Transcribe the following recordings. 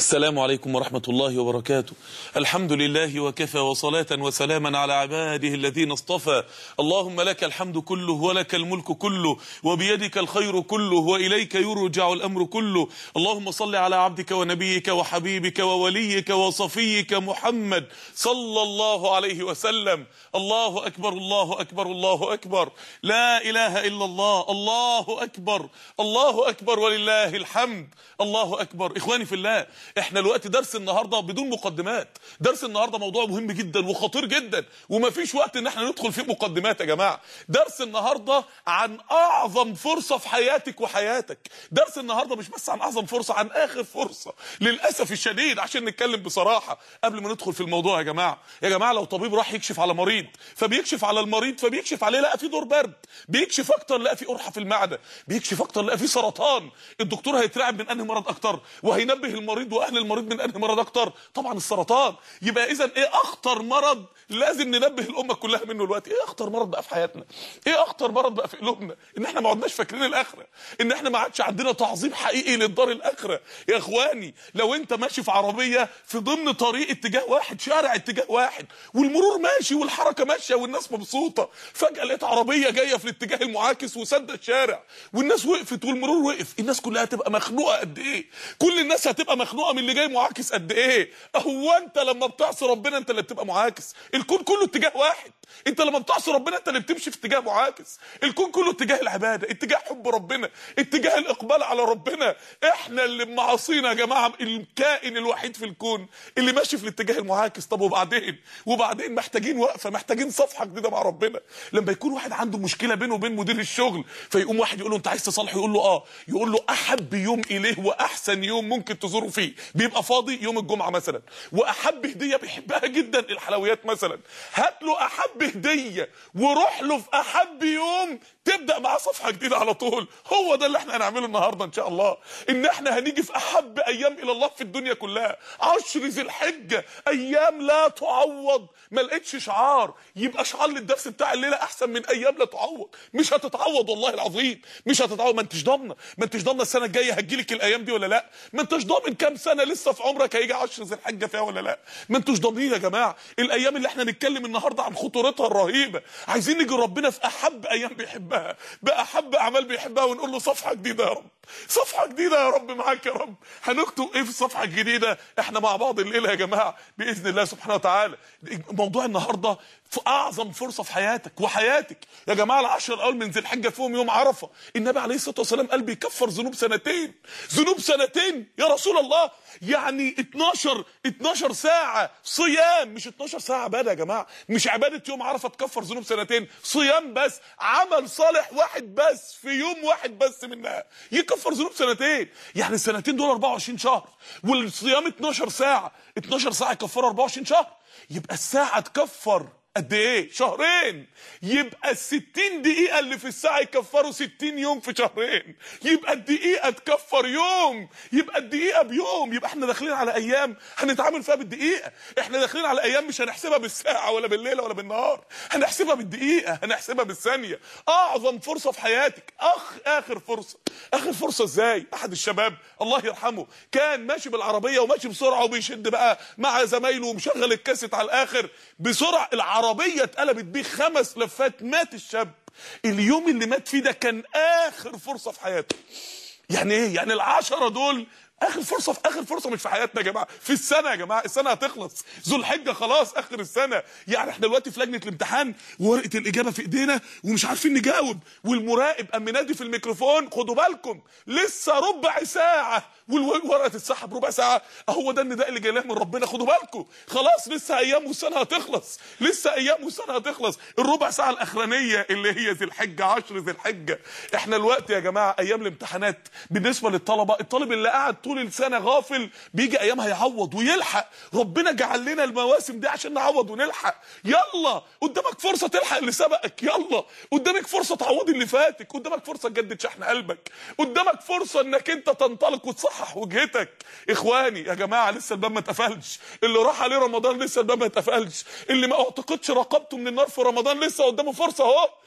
السلام عليكم ورحمة الله وبركاته الحمد لله وكفى وصلاة وسلاما على عباده الذين اصطفى اللهم لك الحمد كله ولك الملك كله وبيدك الخير كله وإليك يرجع الأمر كله اللهم صل على عبدك ونبيك وحبيبك ووليك وصفيك محمد صلى الله عليه وسلم الله أكبر الله أكبر الله أكبر لا إله إلا الله الله أكبر الله أكبر ولله الحمد الله أكبر إخواني في الله احنا الوقت درس النهارده بدون مقدمات درس النهارده موضوع مهم جدا وخطير جدا ومفيش وقت ان احنا ندخل فيه مقدمات يا جماعه درس النهارده عن اعظم فرصه في حياتك وحياتك درس النهارده مش بس عن اعظم فرصه عن اخر فرصه للاسف الشديد عشان نتكلم بصراحه قبل ما ندخل في الموضوع يا جماعه يا جماعه لو طبيب راح يكشف على مريض فبيكشف على المريض فبيكشف عليه لقى في دور برد بيكشف اكتر لقى في قرحه في المعده بيكشف اكتر لقى في سرطان الدكتور هيترعب من انهي مرض اكتر وهينبه المريض واهل المريض من انهي مرض اكتر طبعا السرطان يبقى اذا ايه اخطر مرض لازم ننبه الامه كلها منه دلوقتي ايه اخطر مرض بقى في حياتنا ايه اخطر مرض بقى في قلوبنا ان احنا ما عدناش فاكرين الاخره ان احنا ما عادش عندنا تعظيم حقيقي للدار الاخره يا اخواني لو انت ماشي في عربيه في ضمن طريق اتجاه واحد شارع اتجاه واحد والمرور ماشي والحركه ماشيه والناس مبسوطه فجاه لقيت عربيه جايه في الاتجاه المعاكس وسد الشارع والناس وقفت والمرور وقف الناس كلها هتبقى مخنوقه قد ايه كل الناس هتبقى مخنوقه من اللي جاي معاكس قد ايه هو انت لما بتعصي ربنا انت اللي بتبقى معاكس الكون كله اتجاه واحد انت لما بتعصي ربنا انت اللي بتمشي في اتجاه معاكس الكون كله اتجاه العباده اتجاه حب ربنا اتجاه الاقبال على ربنا احنا اللي معاصينا يا جماعه الكائن الوحيد في الكون اللي ماشي في الاتجاه المعاكس طب وبعدين وبعدين محتاجين وقفه محتاجين صفحه جديده مع ربنا لما يكون واحد عنده مشكله بينه وبين مدير الشغل فيقوم واحد يقول له انت عايز تصالحه يقول له اه يقول له احب يوم اليه واحسن يوم ممكن تزوره فيه بيبقى فاضي يوم الجمعه مثلا واحب هديه بيحبها جدا الحلويات مثلا هات له احب هديه وروح له في احب يوم تبدا معاه صفحه جديده على طول هو ده اللي احنا هنعمله النهارده ان شاء الله ان احنا هنيجي في احب ايام الى الله في الدنيا كلها عشر ذي الحجه ايام لا تعوض ما لقيتش شعار يبقى شعار للدرس بتاع الليله احسن من ايام لا تعوض مش هتتعوض والله العظيم مش هتتعوض ما انتش ضامنه ما انتش ضامنه السنه الجايه هتجيلك الايام دي ولا لا ما انتش ضامن كام سنه لسه في عمرك هيجي عشر ذي الحجه فيها ولا لا ما انتوش ضامنين يا جماعه الايام اللي احنا نتكلم النهارده عن خطورتها الرهيبه عايزين نيجي ربنا في احب ايام بيحبها باحب اعمال بيحبها ونقول له صفحه جديده يا رب صفحه جديده يا رب معاك يا رب هنكتب ايه في الصفحه الجديده احنا مع بعض الليله يا جماعه باذن الله سبحانه وتعالى موضوع النهارده في اعظم فرصه في حياتك وحياتك يا جماعه العشر الاول من ذي الحجه فيهم يوم عرفه النبي عليه الصلاه والسلام قال بيكفر ذنوب سنتين ذنوب سنتين يا رسول الله يعني 12 12 ساعه صيام مش 12 ساعه عباده يا جماعه مش عباده يوم عرفه تكفر ذنوب سنتين صيام بس عمل صالح واحد بس في يوم واحد بس منها يكفر ذنوب سنتين يعني السنتين دول 24 شهر والصيام 12 ساعه 12 ساعه يكفروا 24 شهر يبقى الساعه تكفر قد ايه شهرين يبقى الستين دقيقة اللي في الساعة يكفروا ستين يوم في شهرين يبقى الدقيقة تكفر يوم يبقى الدقيقة بيوم يبقى احنا داخلين على ايام هنتعامل فيها بالدقيقة احنا داخلين على ايام مش هنحسبها بالساعة ولا بالليلة ولا بالنهار هنحسبها بالدقيقة هنحسبها بالثانية اعظم فرصة في حياتك اخ اخر فرصة اخر فرصة ازاي احد الشباب الله يرحمه كان ماشي بالعربية وماشي بسرعة وبيشد بقى مع زمايله ومشغل الكاسيت على الاخر بسرعة العربية عربيه اتقلبت بيه خمس لفات مات الشاب اليوم اللي مات فيه ده كان اخر فرصه في حياته يعني ايه يعني العشرة دول اخر فرصه في اخر فرصه مش في حياتنا يا جماعه في السنه يا جماعه السنه هتخلص ذو الحجه خلاص اخر السنه يعني احنا دلوقتي في لجنه الامتحان وورقه الاجابه في ايدينا ومش عارفين نجاوب والمراقب قام منادي في الميكروفون خدوا بالكم لسه ربع ساعه والورقه تتسحب ربع ساعه اهو ده النداء اللي جاي من ربنا خدوا بالكم خلاص لسه ايام والسنه هتخلص لسه ايام والسنه هتخلص الربع ساعه الاخرانيه اللي هي ذي الحجه 10 ذي الحجه احنا الوقت يا جماعه ايام الامتحانات بالنسبه للطلبه الطالب اللي قاعد طول السنه غافل بيجي ايام هيعوض ويلحق ربنا جعل لنا المواسم دي عشان نعوض ونلحق يلا قدامك فرصه تلحق اللي سبقك يلا قدامك فرصه تعوض اللي فاتك قدامك فرصه تجدد شحن قلبك قدامك فرصه انك انت تنطلق وتصحح وجهتك اخواني يا جماعه لسه الباب ما اتقفلش اللي راح عليه رمضان لسه الباب ما اتقفلش اللي ما اعتقدش رقبته من النار في رمضان لسه قدامه فرصه اهو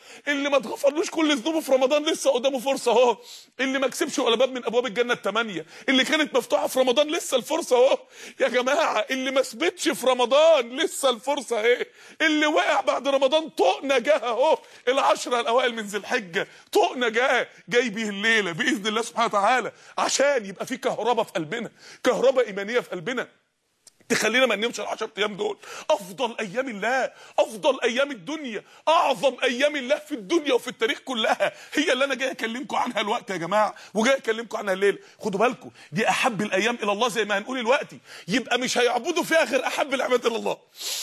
اللي ما اتغفرلوش كل ذنوبه في رمضان لسه قدامه فرصه اهو اللي ما كسبش ولا باب من ابواب الجنه الثمانيه اللي كانت مفتوحه في رمضان لسه الفرصه اهو يا جماعه اللي ما ثبتش في رمضان لسه الفرصه اهي اللي وقع بعد رمضان طوق نجاه اهو العشره الاوائل من ذي الحجه طوق نجاه جاي بيه الليله باذن الله سبحانه وتعالى عشان يبقى في كهرباء في قلبنا كهرباء ايمانيه في قلبنا تخلينا ما ننامش ال10 ايام دول افضل ايام الله افضل ايام الدنيا اعظم ايام الله في الدنيا وفي التاريخ كلها هي اللي انا جاي اكلمكم عنها الوقت يا جماعه وجاي اكلمكم عنها الليله خدوا بالكم دي احب الايام الى الله زي ما هنقول الوقت يبقى مش هيعبدوا فيها غير احب العباد الى الله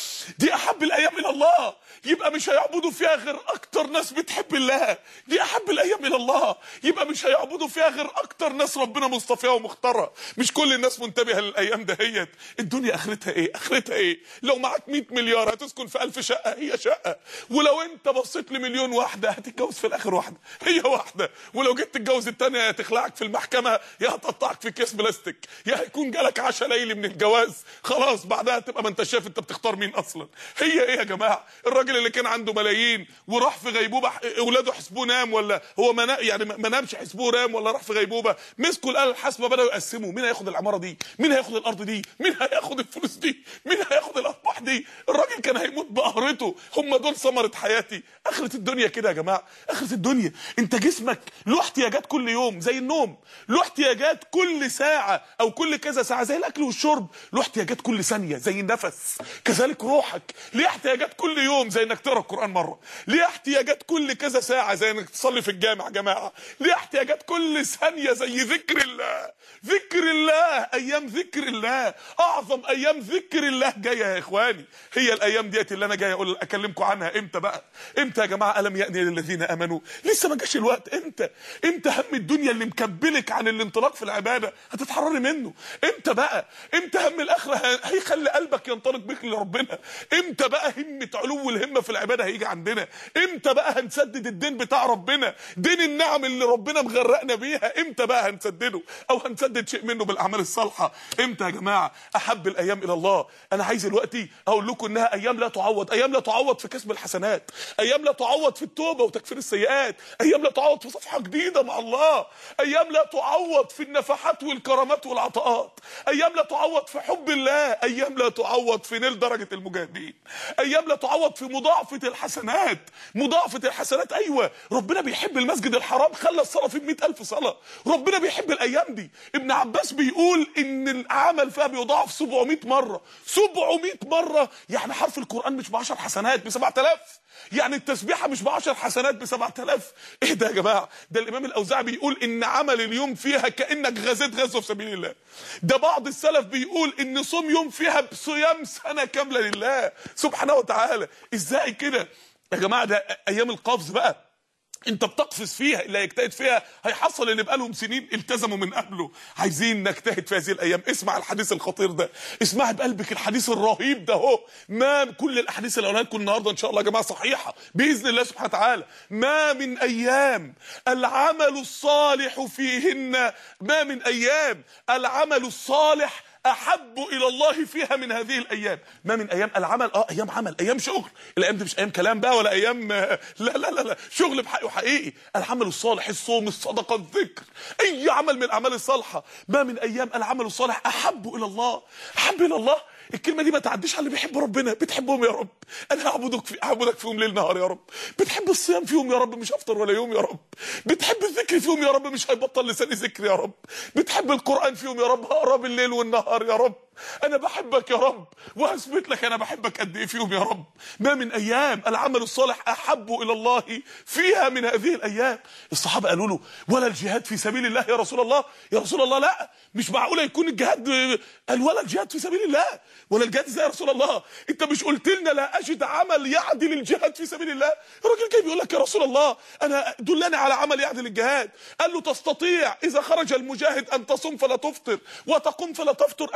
دي احب الايام الى الله يبقى مش هيعبدوا فيها غير اكتر ناس بتحب الله دي احب الايام الى الله يبقى مش هيعبدوا فيها غير اكتر ناس ربنا مصطفيها ومختارها مش كل الناس منتبهه للايام دهيت الدنيا اخرتها ايه اخرتها ايه لو معاك 100 مليار هتسكن في 1000 شقه هي شقه ولو انت بصيت لمليون واحده هتتجوز في الاخر واحده هي واحده ولو جيت تتجوز الثانيه يا تخلعك في المحكمه يا هتقطعك في كيس بلاستيك يا هيكون جالك عشاء ليلي من الجواز خلاص بعدها تبقى ما انت شايف انت بتختار مين اصلا هي ايه يا جماعه الراجل اللي كان عنده ملايين وراح في غيبوبه اولاده حسبوه نام ولا هو ما يعني ما نامش حسبوه نام ولا راح في غيبوبه مسكوا الاله الحاسبه بداوا يقسموا مين هياخد العماره دي مين هياخد الارض دي مين هياخد الفلوس دي مين هياخد الارباح دي الراجل كان هيموت بقهرته هم دول ثمره حياتي اخره الدنيا كده يا جماعه اخره الدنيا انت جسمك له احتياجات كل يوم زي النوم له احتياجات كل ساعه او كل كذا ساعه زي الاكل والشرب له احتياجات كل ثانيه زي النفس كذلك روحك ليه احتياجات كل يوم زي انك تقرا القران مره ليه احتياجات كل كذا ساعه زي انك تصلي في الجامع يا جماعه ليه احتياجات كل ثانيه زي ذكر الله ذكر الله ايام ذكر الله اعظم ايام ذكر الله جايه يا اخواني هي الايام ديت اللي انا جاي اقول اكلمكم عنها امتى بقى امتى يا جماعه الم يأني للذين امنوا لسه ما جاش الوقت امتى امتى هم الدنيا اللي مكبلك عن الانطلاق في العباده هتتحرري منه امتى بقى امتى هم الاخره هيخلي قلبك ينطلق بك لربنا امتى بقى همه علو الهمه في العباده هيجي عندنا امتى بقى هنسدد الدين بتاع ربنا دين النعم اللي ربنا مغرقنا بيها امتى بقى هنسدده او هنسدد شيء منه بالاعمال الصالحه امتى يا جماعه احب الايام الى الله انا عايز دلوقتي اقول لكم انها ايام لا تعوض ايام لا تعوض في كسب الحسنات ايام لا تعوض في التوبه وتكفير السيئات ايام لا تعوض في صفحه جديده مع الله ايام لا تعوض في النفحات والكرامات والعطاءات ايام لا تعوض في حب الله ايام لا تعوض في نيل درجه المجاهدين ايام لا تعوض في مضاعفه الحسنات مضاعفه الحسنات ايوه ربنا بيحب المسجد الحرام خلى الصلاه فيه 100000 صلاه ربنا بيحب الايام دي ابن عباس بيقول ان العمل فيها بيضاعف 700 مره 700 مره يعني حرف القران مش ب 10 حسنات ب 7000 يعني التسبيحه مش ب 10 حسنات ب 7000 ايه ده يا جماعه ده الامام الاوزاعي بيقول ان عمل اليوم فيها كانك غزيت غزوه في سبيل الله ده بعض السلف بيقول ان صوم يوم فيها بصيام سنه كامله لله سبحانه وتعالى ازاي كده يا جماعه ده ايام القفز بقى انت بتقفز فيها اللي هيجتهد فيها هيحصل اللي بقالهم سنين التزموا من قبله عايزين نجتهد في هذه الايام اسمع الحديث الخطير ده اسمع بقلبك الحديث الرهيب ده اهو ما كل الاحاديث اللي قلنا لكم النهارده ان شاء الله يا جماعه صحيحه باذن الله سبحانه وتعالى ما من ايام العمل الصالح فيهن ما من ايام العمل الصالح احب الى الله فيها من هذه الايام ما من ايام العمل اه ايام عمل ايام شغل الايام دي مش ايام كلام بقى ولا ايام لا لا لا لا شغل بحقه حقيقي العمل الصالح الصوم الصدقه الذكر اي عمل من الاعمال الصالحه ما من ايام العمل الصالح احب الى الله احب الى الله الكلمه دي ما تعديش على اللي بيحب ربنا بتحبهم يا رب انا هعبدك في اعبدك فيهم ليل نهار يا رب بتحب الصيام فيهم يا رب مش هفطر ولا يوم يا رب بتحب الذكر فيهم يا رب مش هيبطل لساني ذكر يا رب بتحب القران فيهم يا رب هقرا بالليل والنهار يا رب انا بحبك يا رب وهثبت لك انا بحبك قد ايه فيهم يا رب ما من ايام العمل الصالح احب الى الله فيها من هذه الايام الصحابه قالوا له ولا الجهاد في سبيل الله يا رسول الله يا رسول الله لا مش معقوله يكون الجهاد قال ولا الجهاد في سبيل الله ولا الجهاد ازاي يا رسول الله انت مش قلت لنا لا اجد عمل يعدل الجهاد في سبيل الله الراجل جاي بيقول لك يا رسول الله انا دلني على عمل يعدل الجهاد قال له تستطيع اذا خرج المجاهد ان تصوم فلا تفطر وتقوم فلا تفطر قال له ومن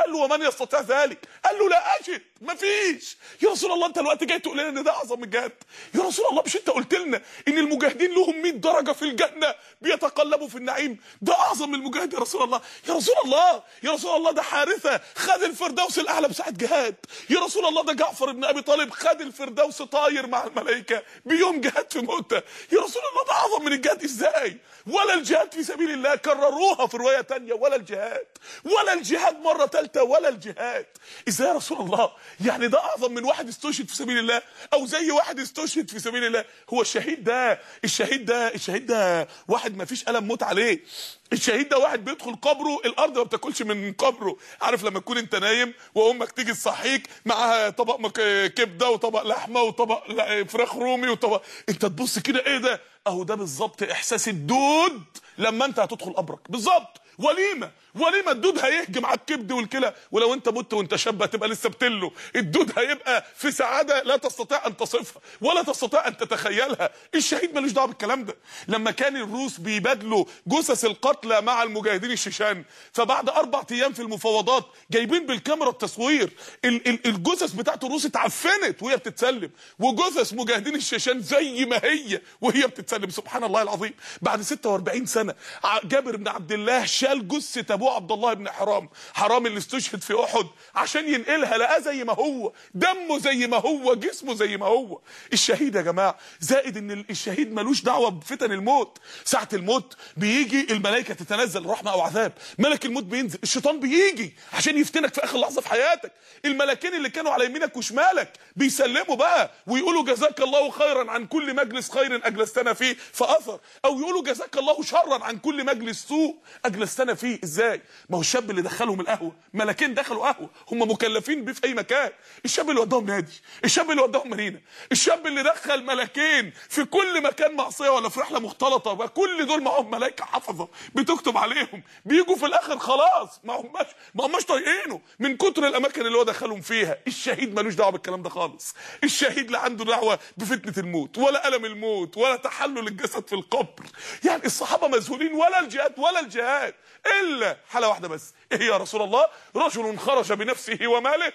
يستطيع ذلك قال له لا اجد مفيش يا رسول الله انت الوقت جاي تقول لنا ان ده اعظم من الجهاد يا رسول الله مش انت قلت لنا ان المجاهدين لهم 100 درجه في الجنه بيتقلبوا في النعيم ده اعظم من المجاهد يا رسول الله يا رسول الله يا رسول الله ده حارثه خد الفردوس الاعلى بساعه جهاد يا رسول الله ده جعفر بن ابي طالب خد الفردوس طاير مع الملائكه بيوم جهاد في موته يا رسول الله ده اعظم من الجهاد ازاي ولا الجهاد في سبيل الله كرروها في روايه تانية ولا الجهاد ولا الجهاد مره ثالثه ولا الجهاد ازاي يا رسول الله يعني ده اعظم من واحد استشهد في سبيل الله او زي واحد استشهد في سبيل الله هو الشهيد ده الشهيد ده الشهيد ده واحد ما فيش الم موت عليه الشهيد ده واحد بيدخل قبره الارض ما بتاكلش من قبره عارف لما تكون انت نايم وامك تيجي تصحيك معاها طبق مك- كبده وطبق لحمه وطبق لا- فراخ رومي وطبق انت تبص كده ايه ده اهو ده بالظبط احساس الدود لما انت هتدخل قبرك بالظبط وليمه وليمه الدود هيهجم على الكبد والكلى ولو انت مت وانت شاب هتبقى لسه بتله الدود هيبقى في سعاده لا تستطيع ان تصفها ولا تستطيع ان تتخيلها الشهيد ملوش دعوه بالكلام ده لما كان الروس بيبادلوا جثث القتلى مع المجاهدين الشيشان فبعد اربع ايام في المفاوضات جايبين بالكاميرا التصوير ال- ال- الجثث بتاعت الروس اتعفنت وهي بتتسلم وجثث مجاهدين الشيشان زي ما هي وهي بتتسلم سبحان الله العظيم بعد 46 سنه ع- جابر بن عبد الله شال جثه ابوه عبد الله بن حرام حرام اللي استشهد في احد عشان ينقلها لقاه زي ما هو دمه زي ما هو جسمه زي ما هو الشهيد يا جماعه زائد ان ال- الشهيد ملوش دعوه بفتن الموت ساعه الموت بيجي الملائكه تتنزل رحمه او عذاب ملك الموت بينزل الشيطان بيجي عشان يفتنك في اخر لحظه في حياتك الملكين اللي كانوا على يمينك وشمالك بيسلموا بقى ويقولوا جزاك الله خيرا عن كل مجلس خير اجلستنا فيه فاثر او يقولوا جزاك الله شرا عن كل مجلس سوء اجلستنا فيه ازاي ما هو الشاب اللي دخلهم القهوه ملكين دخلوا قهوه هم مكلفين بيه في اي مكان الشاب اللي وداهم نادي الشاب اللي وداهم مارينا الشاب اللي دخل ملكين في كل مكان معصيه ولا في رحله مختلطه وكل دول معاهم ملائكه حافظه بتكتب عليهم بيجوا في الاخر خلاص ما هماش ما هماش طايقينه من كتر الاماكن اللي هو دخلهم فيها الشهيد ملوش دعوه بالكلام ده خالص الشهيد لا عنده دعوه بفتنه الموت ولا الم الموت ولا تحلل الجسد في القبر يعني الصحابه مذهولين ولا الجهاد ولا الجهاد الا حاله واحده بس ايه هي يا رسول الله رجل خرج بنفسه وماله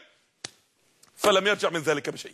فلم يرجع من ذلك بشيء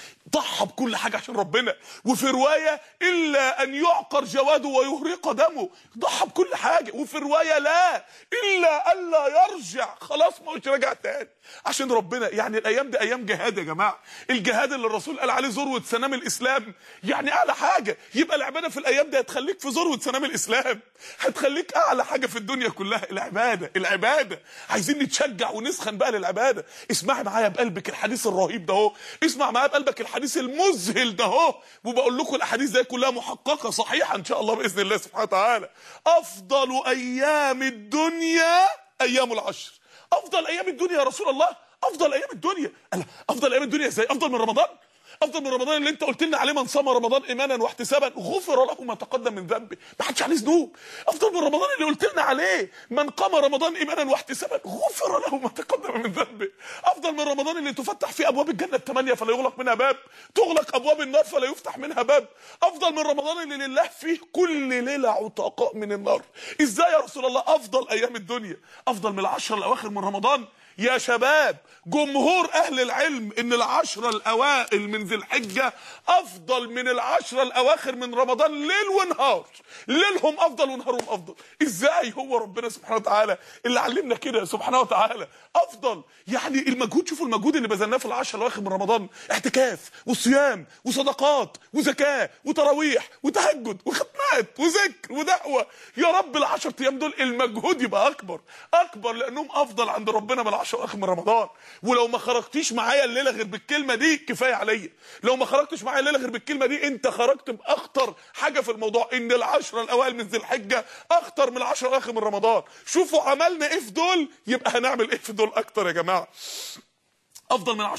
ضحى بكل حاجه عشان ربنا وفي روايه الا ان يعقر جواده ويهرق دمه ضحى بكل حاجه وفي روايه لا الا الا يرجع خلاص ما هوش راجع تاني عشان ربنا يعني الايام دي ايام جهاد يا جماعه الجهاد اللي الرسول قال عليه ذروه سنام الاسلام يعني اعلى حاجه يبقى العباده في الايام دي هتخليك في ذروه سنام الاسلام هتخليك اعلى حاجه في الدنيا كلها العباده العباده عايزين نتشجع ونسخن بقى للعباده اسمعي معايا بقلبك الحديث الرهيب ده اهو اسمع معايا بقلبك الحديث المذهل ده اهو وبقول لكم الاحاديث دي كلها محققه صحيحه ان شاء الله باذن الله سبحانه وتعالى افضل ايام الدنيا ايام العشر افضل ايام الدنيا يا رسول الله افضل ايام الدنيا ألا افضل ايام الدنيا ازاي افضل من رمضان افضل من رمضان اللي انت قلت لنا عليه من صام رمضان ايمانا واحتسابا غفر له ما تقدم من ذنبه ما حدش عليه ذنوب افضل من رمضان اللي قلت لنا عليه من قام رمضان ايمانا واحتسابا غفر له ما تقدم من ذنبه افضل من رمضان اللي تفتح فيه ابواب الجنه الثمانيه فلا يغلق منها باب تغلق ابواب النار فلا يفتح منها باب افضل من رمضان اللي لله فيه كل ليله عتقاء من النار ازاي يا رسول الله افضل ايام الدنيا افضل من العشر الاواخر من رمضان يا شباب جمهور اهل العلم ان العشرة الاوائل من ذي الحجة افضل من العشرة الاواخر من رمضان ليل ونهار ليلهم افضل ونهارهم افضل ازاي هو ربنا سبحانه وتعالى اللي علمنا كده سبحانه وتعالى افضل يعني المجهود شوفوا المجهود اللي بذلناه في العشرة الاواخر من رمضان اعتكاف وصيام وصدقات وزكاة وتراويح وتهجد وختمات وذكر ودعوة يا رب العشر ايام دول المجهود يبقى اكبر اكبر لانهم افضل عند ربنا من العشر الاواخر من رمضان ولو ما خرجتيش معايا الليله غير بالكلمه دي كفايه عليا لو ما خرجتش معايا الليله غير بالكلمه دي انت خرجت باخطر حاجه في الموضوع ان العشره الاوائل من ذي الحجه اخطر من العشر الاواخر من رمضان شوفوا عملنا ايه في دول يبقى هنعمل ايه في دول اكتر يا جماعه افضل من عاشوراء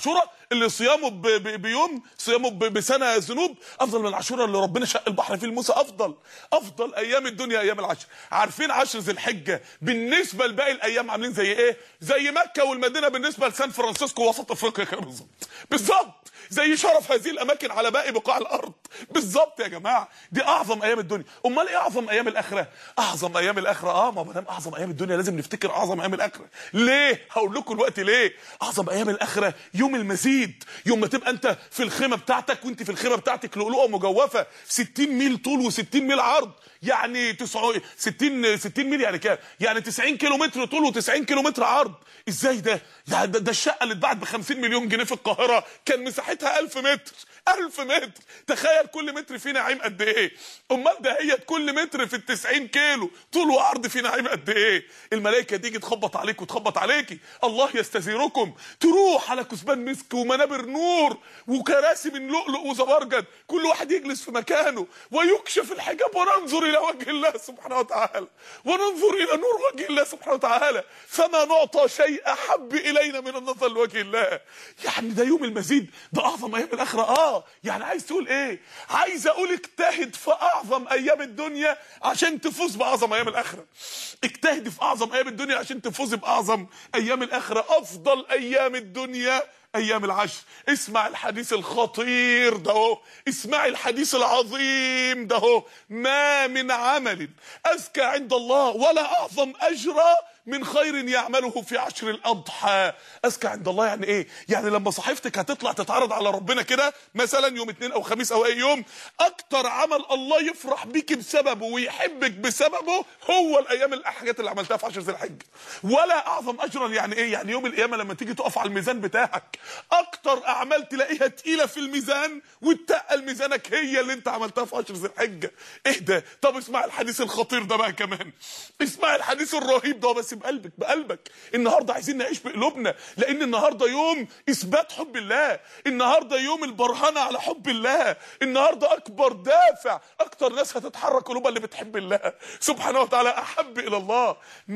اللي صيامه ب... ب... بيوم صيامه ب... بسنه ذنوب افضل من عاشوراء اللي ربنا شق البحر فيه لموسى افضل افضل ايام الدنيا ايام العشر عارفين عشر ذي الحجه بالنسبه لباقي الايام عاملين زي ايه زي مكه والمدينه بالنسبه لسان فرانسيسكو وسط افريقيا كده بالظبط بالظبط زي شرف هذه الاماكن على باقي بقاع الارض بالظبط يا جماعه دي اعظم ايام الدنيا امال ايه اعظم ايام الاخره اعظم ايام الاخره اه ما دام اعظم ايام الدنيا لازم نفتكر اعظم ايام الاخره ليه هقول لكم دلوقتي ليه اعظم ايام الاخره يوم المزيد يوم ما تبقى انت في الخيمه بتاعتك وانت في الخيمه بتاعتك لؤلؤه مجوفه 60 ميل طول و60 ميل عرض يعني 9 60 60 ميل يعني كام يعني 90 كيلو متر طول و90 كيلو متر عرض ازاي ده ده, ده, ده الشقه اللي اتباعت ب 50 مليون جنيه في القاهره كان مساحتها 1000 متر 1000 متر تخيل كل متر فيه نعيم قد ايه امال ده هي كل متر في ال 90 كيلو طول وعرض فيه نعيم قد ايه الملائكه تيجي تخبط عليك وتخبط عليكي الله يستزيركم تروح على كثبان مسك ومنابر نور وكراسي من لؤلؤ وزبرجد كل واحد يجلس في مكانه ويكشف الحجاب وننظر الى وجه الله سبحانه وتعالى وننظر الى نور وجه الله سبحانه وتعالى فما نعطى شيء احب الينا من النظر لوجه الله يعني ده يوم المزيد ده اعظم ايام الاخره اه يعني عايز تقول ايه عايز اقول اجتهد في اعظم ايام الدنيا عشان تفوز باعظم ايام الاخره اجتهد في اعظم ايام الدنيا عشان تفوز باعظم ايام الاخره افضل ايام الدنيا ايام العشر اسمع الحديث الخطير ده اهو اسمع الحديث العظيم ده اهو ما من عمل اذكى عند الله ولا اعظم اجرا من خير يعمله في عشر الاضحى اذكى عند الله يعني ايه يعني لما صحيفتك هتطلع تتعرض على ربنا كده مثلا يوم اثنين او خميس او اي يوم اكتر عمل الله يفرح بيك بسببه ويحبك بسببه هو الايام الحاجات اللي عملتها في عشر ذي الحجه ولا اعظم اجرا يعني ايه يعني يوم القيامه لما تيجي تقف على الميزان بتاعك اكتر اعمال تلاقيها تقيله في الميزان وتقل ميزانك هي اللي انت عملتها في عشر ذي الحجه اهدى طب اسمع الحديث الخطير ده بقى كمان اسمع الحديث الرهيب ده بس بقلبك بقلبك النهارده عايزين نعيش بقلوبنا لان النهارده يوم اثبات حب الله النهارده يوم البرهنه على حب الله النهارده اكبر دافع اكتر ناس هتتحرك قلوبها اللي بتحب الله سبحانه وتعالى احب الى الله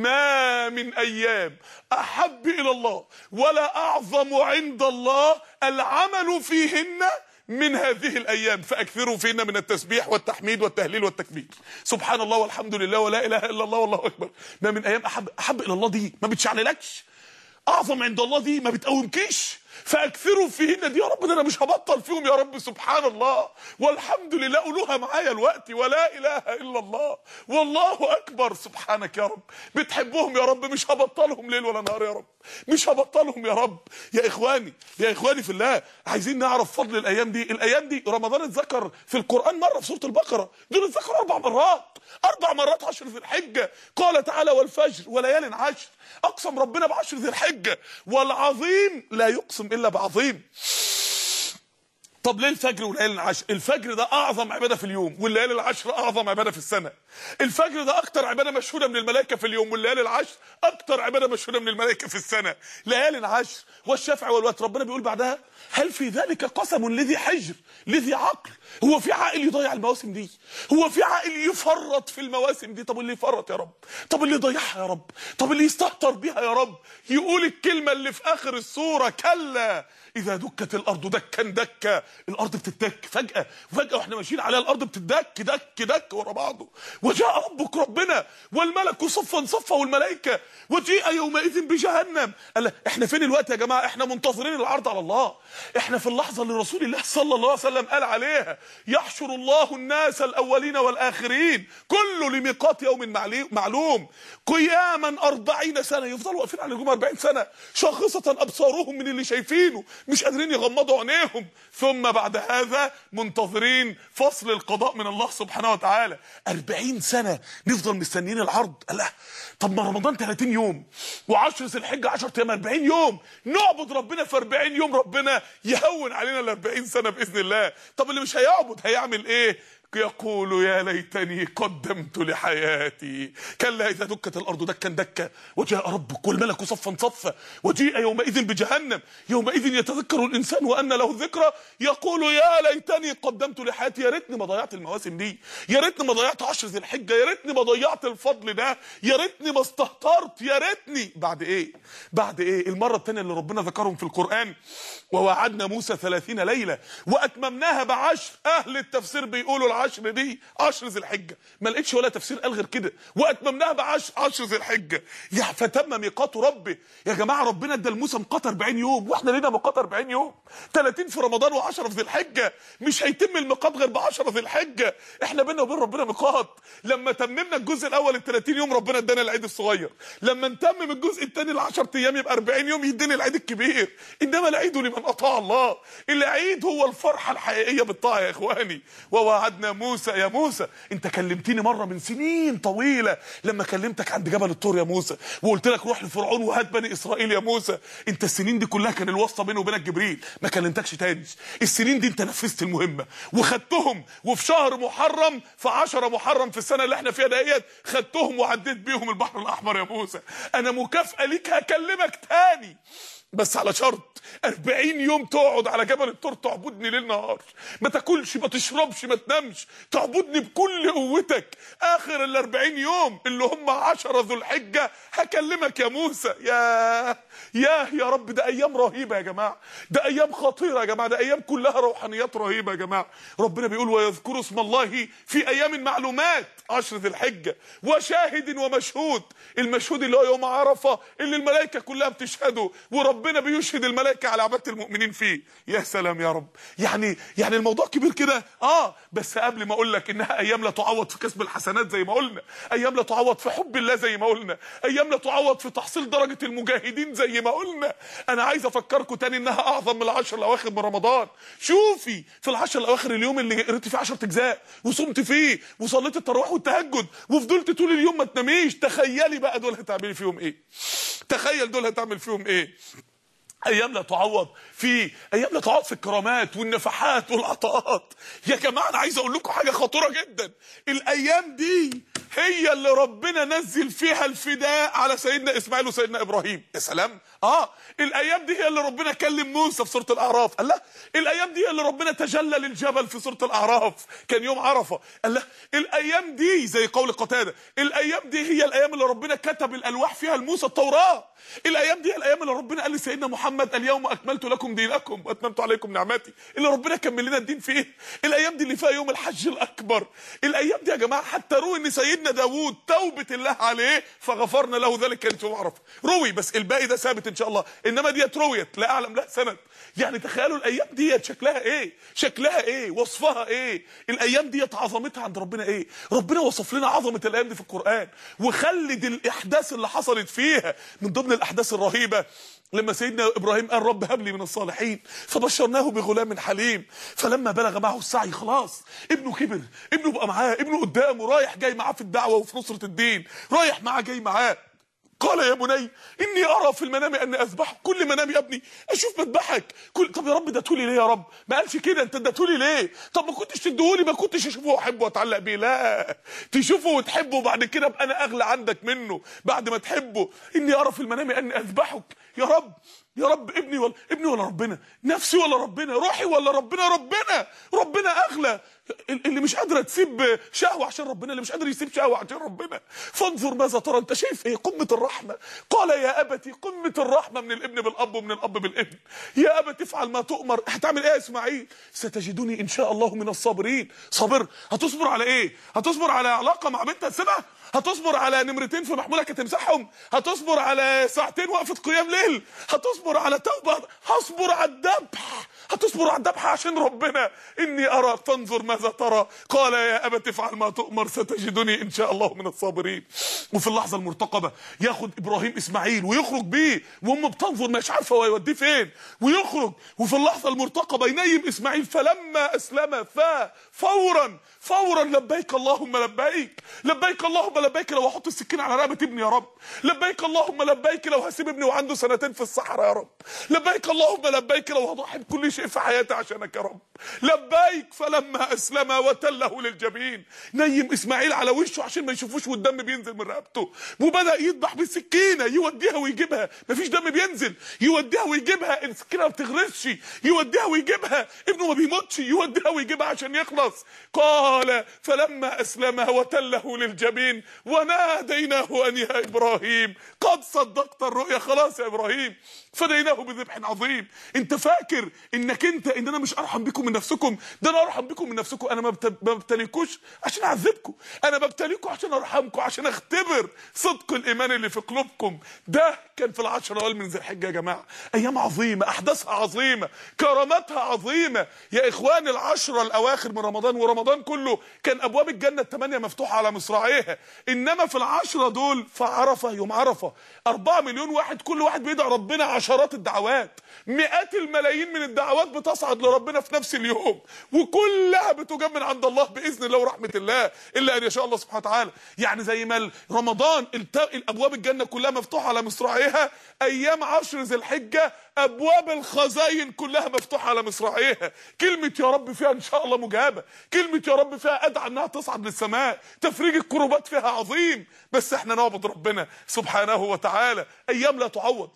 ما من ايام احب الى الله ولا اعظم عند الله العمل فيهن من هذه الايام فاكثروا فينا من التسبيح والتحميد والتهليل والتكبير سبحان الله والحمد لله ولا اله الا الله والله اكبر ما من ايام احب احب الى الله دي ما بتشعللكش اعظم عند الله دي ما بتقومكيش فاكثروا فيهن دي يا رب ده انا مش هبطل فيهم يا رب سبحان الله والحمد لله قولوها معايا الوقت ولا اله الا الله والله اكبر سبحانك يا رب بتحبهم يا رب مش هبطلهم ليل ولا نهار يا رب مش هبطلهم يا رب يا اخواني يا اخواني في الله عايزين نعرف فضل الايام دي الايام دي رمضان اتذكر في القران مره في سوره البقره دول اتذكر اربع مرات اربع مرات عشر في الحجه قال تعالى والفجر وليال عشر اقسم ربنا بعشر ذي الحجه والعظيم لا يقسم الا بعظيم طب ليه الفجر والليالي العشر الفجر ده اعظم عباده في اليوم والليالي العشر اعظم عباده في السنه الفجر ده اكتر عباده مشهوده من الملائكه في اليوم والليالي العشر اكتر عباده مشهوده من الملائكه في السنه ليالي العشر والشفع والوتر ربنا بيقول بعدها هل في ذلك قسم لذي حجر لذي عقل هو في عاقل يضيع المواسم دي هو في عاقل يفرط في المواسم دي طب اللي يفرط يا رب طب اللي يضيعها يا رب طب اللي يستهتر بيها يا رب يقول الكلمه اللي في اخر السوره كلا اذا دكت الارض دكا دكا الارض بتدك فجاه فجاه واحنا ماشيين عليها الارض بتدك دك دك ورا بعضه وجاء ربك ربنا والملك صفا صفا والملائكه وجيء يومئذ بجهنم قال احنا فين الوقت يا جماعه احنا منتظرين العرض على الله احنا في اللحظه اللي رسول الله صلى الله عليه وسلم قال عليها يحشر الله الناس الاولين والاخرين كل لميقات يوم معلوم قياما أربعين سنه يفضلوا واقفين على الجمعه 40 سنه شاخصه ابصارهم من اللي شايفينه مش قادرين يغمضوا عينيهم ثم بعد هذا منتظرين فصل القضاء من الله سبحانه وتعالى 40 سنه نفضل مستنيين العرض الله طب ما رمضان 30 يوم و10 ذي الحجه 10 ايام 40 يوم نعبد ربنا في 40 يوم ربنا يهون علينا ال 40 سنه باذن الله طب اللي مش هيعبد هيعمل ايه يقول يا ليتني قدمت لحياتي كلا إذا دكت الأرض دكا دكا وجاء ربك والملك صفا صفا وجيء يومئذ بجهنم يومئذ يتذكر الإنسان وأن له الذكرى يقول يا ليتني قدمت لحياتي يا ريتني ما ضيعت المواسم دي يا ريتني ما ضيعت عشر ذي الحجة يا ريتني ما ضيعت الفضل ده يا ريتني ما استهترت يا ريتني بعد إيه بعد إيه المرة الثانية اللي ربنا ذكرهم في القرآن ووعدنا موسى ثلاثين ليلة وأتممناها بعشر أهل التفسير بيقولوا العشر دي عشر ذي الحجة ما لقيتش ولا تفسير قال غير كده وأتممناها بعشر عشر ذي الحجة يا فتم ميقات ربي يا جماعة ربنا ادى لموسى ميقات 40 يوم واحنا لينا ميقات 40 يوم 30 في رمضان و10 في ذي الحجة مش هيتم الميقات غير ب 10 ذي الحجة احنا بينا وبين ربنا ميقات لما تممنا الجزء الاول ال 30 يوم ربنا ادانا العيد الصغير لما نتمم الجزء الثاني ال 10 ايام يبقى 40 يوم يدينا العيد الكبير انما العيد لمن اطاع الله العيد هو الفرحة الحقيقية بالطاعة يا اخواني ووعدنا موسى يا موسى انت كلمتني مرة من سنين طويلة لما كلمتك عند جبل الطور يا موسى وقلت لك روح لفرعون وهات بني اسرائيل يا موسى انت السنين دي كلها كان الواسطه بيني وبينك جبريل ما كلمتكش تاني السنين دي انت نفذت المهمه وخدتهم وفي شهر محرم في 10 محرم في السنه اللي احنا فيها ديت خدتهم وعديت بيهم البحر الاحمر يا موسى انا مكافاه ليك هكلمك تاني بس على شرط 40 يوم تقعد على جبل الطور تعبدني ليل نهار ما تاكلش ما تشربش ما تنامش تعبدني بكل قوتك اخر ال 40 يوم اللي هم 10 ذو الحجه هكلمك يا موسى يا يا يا رب ده ايام رهيبه يا جماعه ده ايام خطيره يا جماعه ده ايام كلها روحانيات رهيبه يا جماعه ربنا بيقول ويذكروا اسم الله في ايام معلومات 10 ذي الحجه وشاهد ومشهود المشهود اللي هو يوم عرفه اللي الملائكه كلها بتشهده وربنا بيشهد الملائكه على عباده المؤمنين فيه يا سلام يا رب يعني يعني الموضوع كبير كده اه بس قبل ما اقول لك انها ايام لا تعوض في كسب الحسنات زي ما قلنا ايام لا تعوض في حب الله زي ما قلنا ايام لا تعوض في تحصيل درجه المجاهدين زي ما قلنا انا عايز افكركم تاني انها اعظم من العشر الاواخر من رمضان شوفي في العشر الاواخر اليوم اللي قريت فيه 10 اجزاء وصمت فيه وصليت التراويح والتهجد وفضلت طول اليوم ما تناميش تخيلي بقى دول هتعملي فيهم ايه تخيل دول هتعمل فيهم ايه ايام لا تعوض في ايام لا تعوض في الكرامات والنفحات والعطاءات يا جماعه انا عايز اقول لكم حاجه خطيره جدا الايام دي هي اللي ربنا نزل فيها الفداء على سيدنا اسماعيل وسيدنا ابراهيم يا سلام اه الايام دي هي اللي ربنا كلم موسى في سوره الاعراف قال لا الايام دي هي اللي ربنا تجلى للجبل في سوره الاعراف كان يوم عرفه قال لا الايام دي زي قول قتاده الايام دي هي الايام اللي ربنا كتب الالواح فيها لموسى التوراه الايام دي هي الايام اللي ربنا قال لسيدنا محمد اليوم اكملت لكم دينكم واتممت عليكم نعمتي اللي ربنا كمل لنا الدين فيه الايام دي اللي فيها يوم الحج الاكبر الايام دي يا جماعه حتى روي ان سيدنا داوود توبه الله عليه فغفرنا له ذلك كانت يوم عرفه روي بس الباقي ده ثابت ان شاء الله انما ديت رويت لا اعلم لها سند يعني تخيلوا الايام ديت شكلها ايه شكلها ايه وصفها ايه الايام ديت عظمتها عند ربنا ايه ربنا وصف لنا عظمه الايام دي في القران وخلد الاحداث اللي حصلت فيها من ضمن الاحداث الرهيبه لما سيدنا ابراهيم قال رب هب لي من الصالحين فبشرناه بغلام حليم فلما بلغ معه السعي خلاص ابنه كبر ابنه بقى معاه ابنه قدامه رايح جاي معاه في الدعوه وفي نصره الدين رايح معاه جاي معاه قال يا بني اني ارى في المنام اني اذبحك كل منام يا ابني اشوف مذبحك كل طب يا رب اديتهولي ليه يا رب ما قالش كده انت اديتهولي ليه طب ما كنتش تديهولي ما كنتش اشوفه واحبه واتعلق بيه لا تشوفه وتحبه وبعد كده ابقى انا اغلى عندك منه بعد ما تحبه اني ارى في المنام اني اذبحك يا رب يا رب ابني ولا ابني ولا ربنا نفسي ولا ربنا روحي ولا ربنا ربنا ربنا اغلى اللي مش قادره تسيب شهوه عشان ربنا اللي مش قادر يسيب شهوه عشان ربنا فانظر ماذا ترى انت شايف ايه قمه الرحمه قال يا ابتي قمه الرحمه من الابن بالاب ومن الاب بالابن يا ابت افعل ما تؤمر هتعمل ايه يا اسماعيل ستجدني ان شاء الله من الصابرين صابر هتصبر على ايه هتصبر على علاقه مع بنت هتسيبها هتصبر على نمرتين في محمولك هتمسحهم هتصبر على ساعتين وقفه قيام ليل هتصبر على توبه هصبر على الذبح هتصبر على الذبح عشان ربنا اني اراك فانظر ماذا ترى قال يا ابت افعل ما تؤمر ستجدني ان شاء الله من الصابرين وفي اللحظه المرتقبه ياخد ابراهيم اسماعيل ويخرج بيه وام بتنظر مش عارفه هو هيوديه فين ويخرج وفي اللحظه المرتقبه ينيم اسماعيل فلما اسلم فورا فورا لبيك اللهم لبيك لبيك اللهم لبيك لو احط السكين على رقبه ابني يا رب لبيك اللهم لبيك لو هسيب ابني وعنده سنتين في الصحراء يا رب لبيك اللهم لبيك لو هضحي بكل شيء في حياتي عشانك يا رب لبيك فلما اسلم وتله للجبين نيم اسماعيل على وشه عشان ما يشوفوش والدم بينزل من رقبته وبدا يذبح بالسكينه يوديها ويجيبها مفيش دم بينزل يوديها ويجيبها السكينه ما بتغرسش يوديها ويجيبها ابنه ما بيموتش يوديها ويجيبها عشان يخلص قال فلما اسلم وتله للجبين وناديناه ان يا ابراهيم قد صدقت الرؤيا خلاص يا ابراهيم فديناه بذبح عظيم انت فاكر انك انت ان انا مش ارحم بكم من نفسكم ده انا ارحم بكم من نفسكم انا ما بت- ما ببتليكوش عشان اعذبكم انا ببتليكم عشان ارحمكم عشان اختبر صدق الايمان اللي في قلوبكم ده كان في العشر الاوائل من ذي الحجه يا جماعه ايام عظيمه احداثها عظيمه كراماتها عظيمه يا اخوان العشره الاواخر من رمضان ورمضان كله كان ابواب الجنه الثمانيه مفتوحه على مصراعيها انما في العشره دول في عرفه يوم عرفه 4 مليون واحد كل واحد بيدعي ربنا عشرات الدعوات مئات الملايين من الدعوات بتصعد لربنا في نفس اليوم وكلها بتجاب من عند الله باذن الله ورحمه الله الا ان يشاء الله سبحانه وتعالى يعني زي ما رمضان الت- الابواب الجنه كلها مفتوحه على مصراعيها ايام عشر ذي الحجه ابواب الخزاين كلها مفتوحه على مصراعيها كلمه يا رب فيها ان شاء الله مجابه كلمه يا رب فيها ادعى انها تصعد للسماء تفريج الكروبات فيها عظيم بس احنا نعبد ربنا سبحانه وتعالى ايام لا تعوض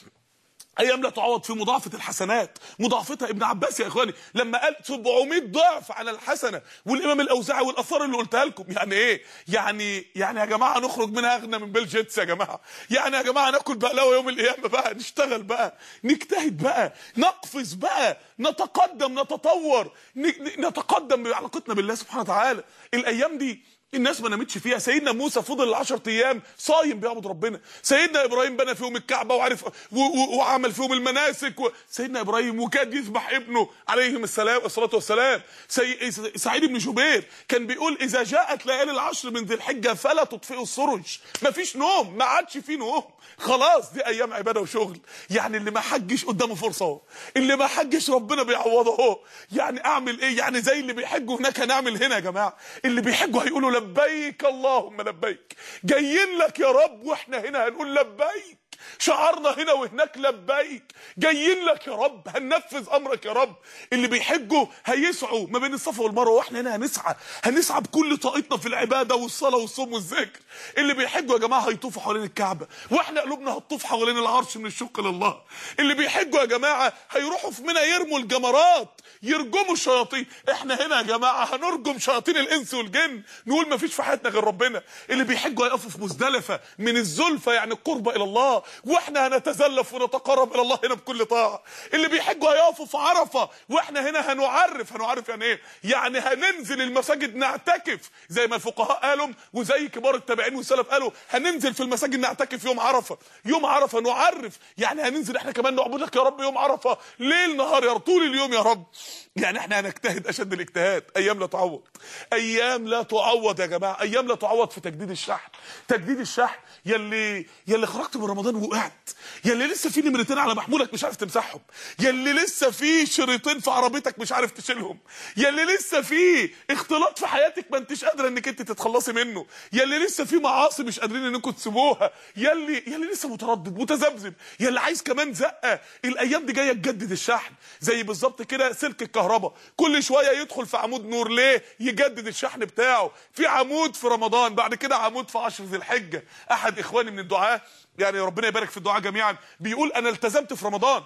ايام لا تعوض في مضاعفه الحسنات مضاعفتها ابن عباس يا اخواني لما قال 700 ضعف على الحسنه والامام الاوزاعي والاثار اللي قلتها لكم يعني ايه يعني يعني يا جماعه نخرج منها اغنى من بيل جيتس يا جماعه يعني يا جماعه ناكل بقلاوه يوم القيامه بقى نشتغل بقى نجتهد بقى نقفز بقى نتقدم نتطور ن- ن- نتقدم بعلاقتنا بالله سبحانه وتعالى الايام دي الناس ما نامتش فيها سيدنا موسى فضل 10 ايام صايم بيعبد ربنا سيدنا ابراهيم بنى فيهم الكعبه وعرف و و وعمل فيهم المناسك و... سيدنا ابراهيم وكاد يذبح ابنه عليهم السلام والصلاه والسلام سي... سعيد بن جبير كان بيقول اذا جاءت ليالي العشر من ذي الحجه فلا تطفئوا السرج مفيش نوم ما عادش فيه نوم خلاص دي ايام عباده وشغل يعني اللي ما حجش قدامه فرصه اهو اللي ما حجش ربنا بيعوضه اهو يعني اعمل ايه يعني زي اللي بيحجوا هناك هنعمل هنا يا جماعه اللي بيحجوا هيقولوا لبيك اللهم لبيك جايين لك يا رب واحنا هنا هنقول لبيك شعارنا هنا وهناك لبيك جايين لك يا رب هننفذ امرك يا رب اللي بيحجوا هيسعوا ما بين الصفا والمروه واحنا هنا هنسعى هنسعى بكل طاقتنا في العباده والصلاه والصوم والذكر اللي بيحجوا يا جماعه هيطوفوا حوالين الكعبه واحنا قلوبنا هتطوف حوالين العرش من الشوق لله اللي بيحجوا يا جماعه هيروحوا في منى يرموا الجمرات يرجموا الشياطين احنا هنا يا جماعه هنرجم شياطين الانس والجن نقول ما فيش في حياتنا غير ربنا اللي بيحجوا هيقفوا في مزدلفه من الزلفه يعني القربه الى الله واحنا هنتزلف ونتقرب الى الله هنا بكل طاعه اللي بيحجوا هيقفوا في عرفه واحنا هنا هنعرف هنعرف يعني ايه يعني هننزل المساجد نعتكف زي ما الفقهاء قالوا وزي كبار التابعين والسلف قالوا هننزل في المساجد نعتكف يوم عرفه يوم عرفه نعرف يعني هننزل احنا كمان نعبدك يا رب يوم عرفه ليل نهار يا رب طول اليوم يا رب يعني احنا هنجتهد اشد الاجتهاد ايام لا تعوض ايام لا تعوض يا جماعه ايام لا تعوض في تجديد الشحن تجديد الشحن يلي يلي خرجت من رمضان وقعت يلي لسه في نمرتين على محمولك مش عارف تمسحهم يلي لسه في شريطين في عربيتك مش عارف تشيلهم يلي لسه في اختلاط في حياتك ما انتش قادره انك انت تتخلصي منه يلي لسه في معاصي مش قادرين انكم تسيبوها يلي يلي لسه متردد متذبذب يلي عايز كمان زقه الايام دي جايه تجدد الشحن زي بالظبط كده سلك الكهرباء كل شويه يدخل في عمود نور ليه يجدد الشحن بتاعه في عمود في رمضان بعد كده عمود في عشر ذي الحجه احد اخواني من الدعاه يعني ربنا يبارك في الدعاء جميعا بيقول انا التزمت في رمضان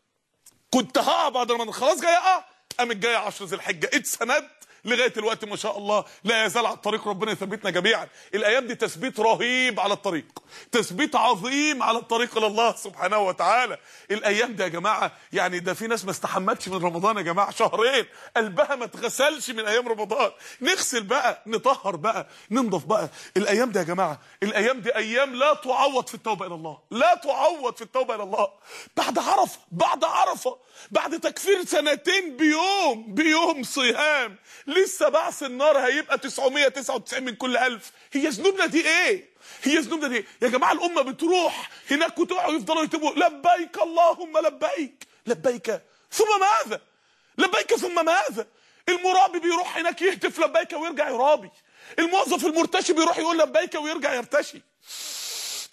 كنت هقع بعد رمضان خلاص جاي اقع قامت جايه 10 ذي الحجه اتسند لغايه الوقت ما شاء الله لا يزال على الطريق ربنا يثبتنا جميعا الايام دي تثبيت رهيب على الطريق تثبيت عظيم على الطريق الى الله سبحانه وتعالى الايام دي يا جماعه يعني ده في ناس ما استحمتش من رمضان يا جماعه شهرين قلبها ما اتغسلش من ايام رمضان نغسل بقى نطهر بقى ننضف بقى الايام دي يا جماعه الايام دي ايام لا تعوض في التوبه الى الله لا تعوض في التوبه الى الله بعد عرفه بعد عرفه بعد تكفير سنتين بيوم بيوم صيام لسه بعث النار هيبقى 999 من كل ألف هي ذنوبنا دي ايه هي ذنوبنا دي يا جماعه الامه بتروح هناك وتقعوا يفضلوا يكتبوا لبيك اللهم لبيك لبيك ثم ماذا لبيك ثم ماذا المرابي بيروح هناك يهتف لبيك ويرجع يرابي الموظف المرتشي بيروح يقول لبيك ويرجع يرتشي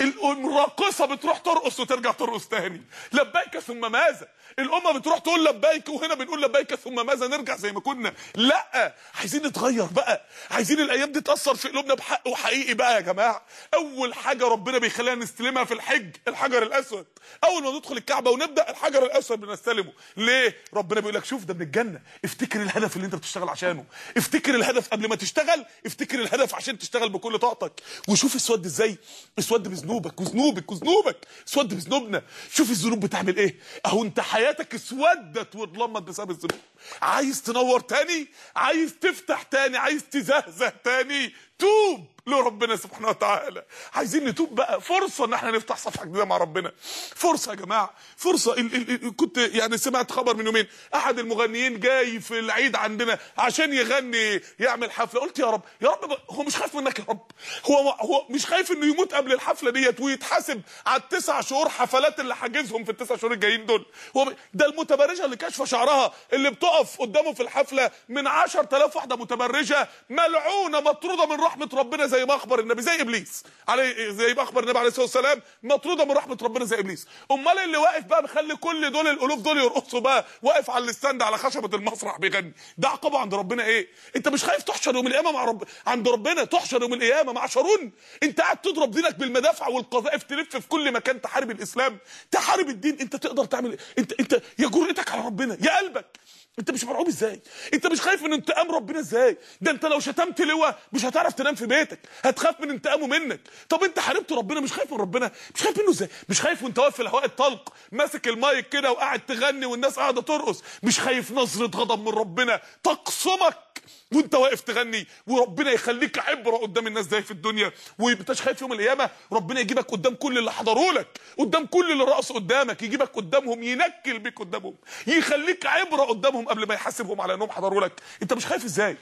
الراقصه بتروح ترقص وترجع ترقص تاني لبيك ثم ماذا الامه بتروح تقول لبيك وهنا بنقول لبيك ثم ماذا نرجع زي ما كنا لا عايزين نتغير بقى عايزين الايام دي تاثر في قلوبنا بحق وحقيقي بقى يا جماعه اول حاجه ربنا بيخلينا نستلمها في الحج الحجر الاسود اول ما ندخل الكعبه ونبدا الحجر الاسود بنستلمه ليه ربنا بيقول لك شوف ده من الجنه افتكر الهدف اللي انت بتشتغل عشانه افتكر الهدف قبل ما تشتغل افتكر الهدف عشان تشتغل بكل طاقتك وشوف اسود ازاي اسود بذنوبك وذنوبك وذنوبك اسود بذنوبنا شوف الذنوب بتعمل ايه اهو انت حياتك اسودت واتلمت بسبب الذنوب عايز تنور تاني عايز تفتح تاني عايز تزهزه تاني توب لربنا سبحانه وتعالى عايزين نتوب بقى فرصه ان احنا نفتح صفحه جديده مع ربنا فرصه يا جماعه فرصه ال ال ال كنت يعني سمعت خبر من يومين احد المغنيين جاي في العيد عندنا عشان يغني يعمل حفله قلت يا رب يا رب هو مش خايف منك يا رب هو هو مش خايف انه يموت قبل الحفله ديت ويتحاسب على التسع شهور حفلات اللي حاجزهم في التسع شهور الجايين دول هو ده المتبرجه اللي كاشفه شعرها اللي بتقف قدامه في الحفله من 10000 واحده متبرجه ملعونه مطروده من رحمه ربنا زي ما اخبر النبي زي ابليس عليه زي ما اخبر النبي عليه الصلاه والسلام مطروده من رحمه ربنا زي ابليس امال اللي واقف بقى مخلي كل دول الالوف دول يرقصوا بقى واقف على الستاند على خشبه المسرح بيغني ده عقابه عند ربنا ايه انت مش خايف تحشر يوم القيامه مع رب عند ربنا تحشر يوم القيامه مع شارون انت قاعد تضرب دينك بالمدافع والقذائف تلف في كل مكان تحارب الاسلام تحارب الدين انت تقدر تعمل إيه؟ انت انت يا جرأتك على ربنا يا قلبك انت مش مرعوب ازاي انت مش خايف من انتقام ربنا ازاي ده انت لو شتمت لواء مش هتعرف تنام في بيتك هتخاف من انتقامه منك طب انت حاربت ربنا مش خايف من ربنا مش خايف منه ازاي مش خايف وانت واقف في الهواء الطلق ماسك المايك كده وقاعد تغني والناس قاعده ترقص مش خايف نظره غضب من ربنا تقصمك وانت واقف تغني وربنا يخليك عبره قدام الناس زي في الدنيا ومبقاش خايف يوم القيامه ربنا يجيبك قدام كل اللي حضروا لك قدام كل اللي رقص قدامك يجيبك قدامهم ينكل بيك قدامهم يخليك عبره قدامهم قبل ما يحاسبهم على انهم حضروا لك انت مش خايف ازاي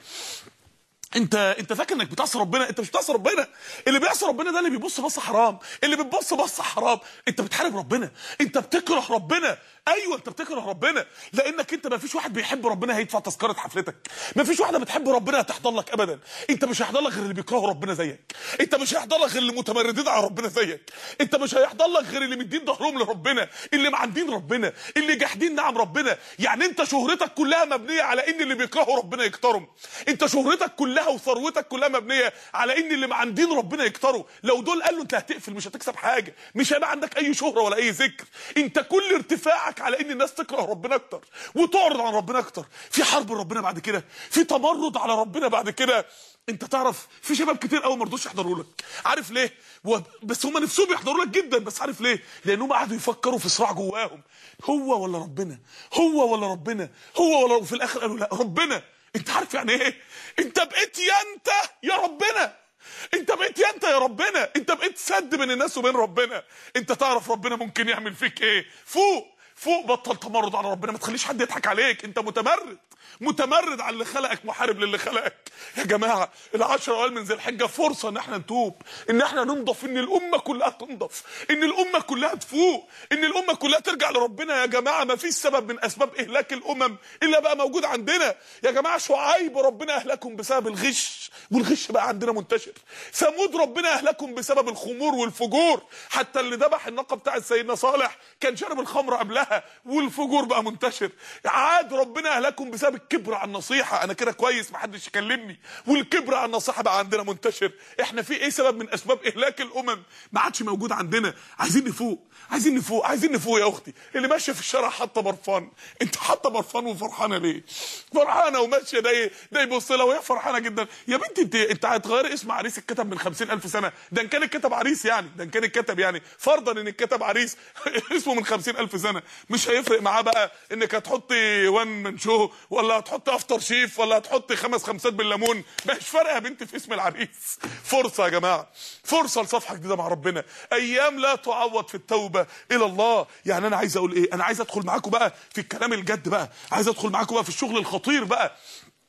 انت انت فاكر انك بتعصي ربنا انت مش بتعصي ربنا اللي بيعصي ربنا ده اللي بيبص بص حرام اللي بتبص بص حرام انت بتحارب ربنا انت بتكره ربنا ايوه انت بتكره ربنا لانك انت ما فيش واحد بيحب ربنا هيدفع تذكره حفلتك ما فيش واحده بتحب ربنا هتحضر لك ابدا انت مش هيحضر لك غير اللي بيكرهوا ربنا زيك انت مش هيحضر لك غير اللي متمردين على ربنا زيك انت مش هيحضر لك غير اللي مدين ظهرهم لربنا اللي معندين ربنا اللي جاحدين نعم ربنا يعني انت شهرتك كلها مبنيه على ان اللي بيكرهوا ربنا يكتروا انت شهرتك كلها وثروتك كلها مبنيه على ان اللي معندين ربنا يكتروا لو دول قالوا انت هتقفل مش هتكسب حاجه مش هيبقى عندك اي شهره ولا اي ذكر انت كل ارتفاعك على ان الناس تكره ربنا اكتر وتعرض عن ربنا اكتر في حرب ربنا بعد كده في تمرد على ربنا بعد كده انت تعرف في شباب كتير قوي ما رضوش يحضروا لك عارف ليه و... بس هم نفسهم يحضروا لك جدا بس عارف ليه لانهم قعدوا يفكروا في صراع جواهم هو ولا ربنا هو ولا ربنا هو ولا وفي الاخر قالوا لا ربنا انت عارف يعني ايه انت بقيت يا انت يا ربنا انت بقيت يا انت يا ربنا انت بقيت سد بين الناس وبين ربنا انت تعرف ربنا ممكن يعمل فيك ايه فوق فوق بطل تمرد على ربنا ما تخليش حد يضحك عليك انت متمرد متمرد على اللي خلقك محارب للي خلقك يا جماعه العشر اوائل من ذي الحجه فرصه ان احنا نتوب ان احنا ننضف ان الامه كلها تنضف ان الامه كلها تفوق ان الامه كلها ترجع لربنا يا جماعه ما فيش سبب من اسباب اهلاك الامم الا بقى موجود عندنا يا جماعه شعيب ربنا اهلكهم بسبب الغش والغش بقى عندنا منتشر ثمود ربنا اهلكهم بسبب الخمور والفجور حتى اللي ذبح الناقه بتاعت سيدنا صالح كان شرب الخمر قبلها والفجور بقى منتشر عاد ربنا اهلكهم بسبب الكبر على النصيحه انا كده كويس ما حدش يكلمني والكبر على النصيحه بقى عندنا منتشر احنا في ايه سبب من اسباب اهلاك الامم ما عادش موجود عندنا عايزين نفوق عايزين نفوق عايزين نفوق يا اختي اللي ماشيه في الشارع حاطه برفان انت حاطه برفان وفرحانه ليه فرحانه وماشيه ده ده يبص لها وهي فرحانه جدا يا بنتي انت انت هتغيري اسم عريس اتكتب من خمسين الف سنه ده ان كان اتكتب عريس يعني ده ان كان اتكتب يعني فرضا ان اتكتب عريس اسمه من خمسين الف سنه مش هيفرق معاه بقى انك هتحطي وان من شو ولا هتحطي افتر شيف ولا هتحطي خمس خمسات بالليمون مش فارقه يا بنتي في اسم العريس فرصه يا جماعه فرصه لصفحه جديده مع ربنا ايام لا تعوض في التوبه الى الله يعني انا عايز اقول ايه انا عايز ادخل معاكم بقى في الكلام الجد بقى عايز ادخل معاكم بقى في الشغل الخطير بقى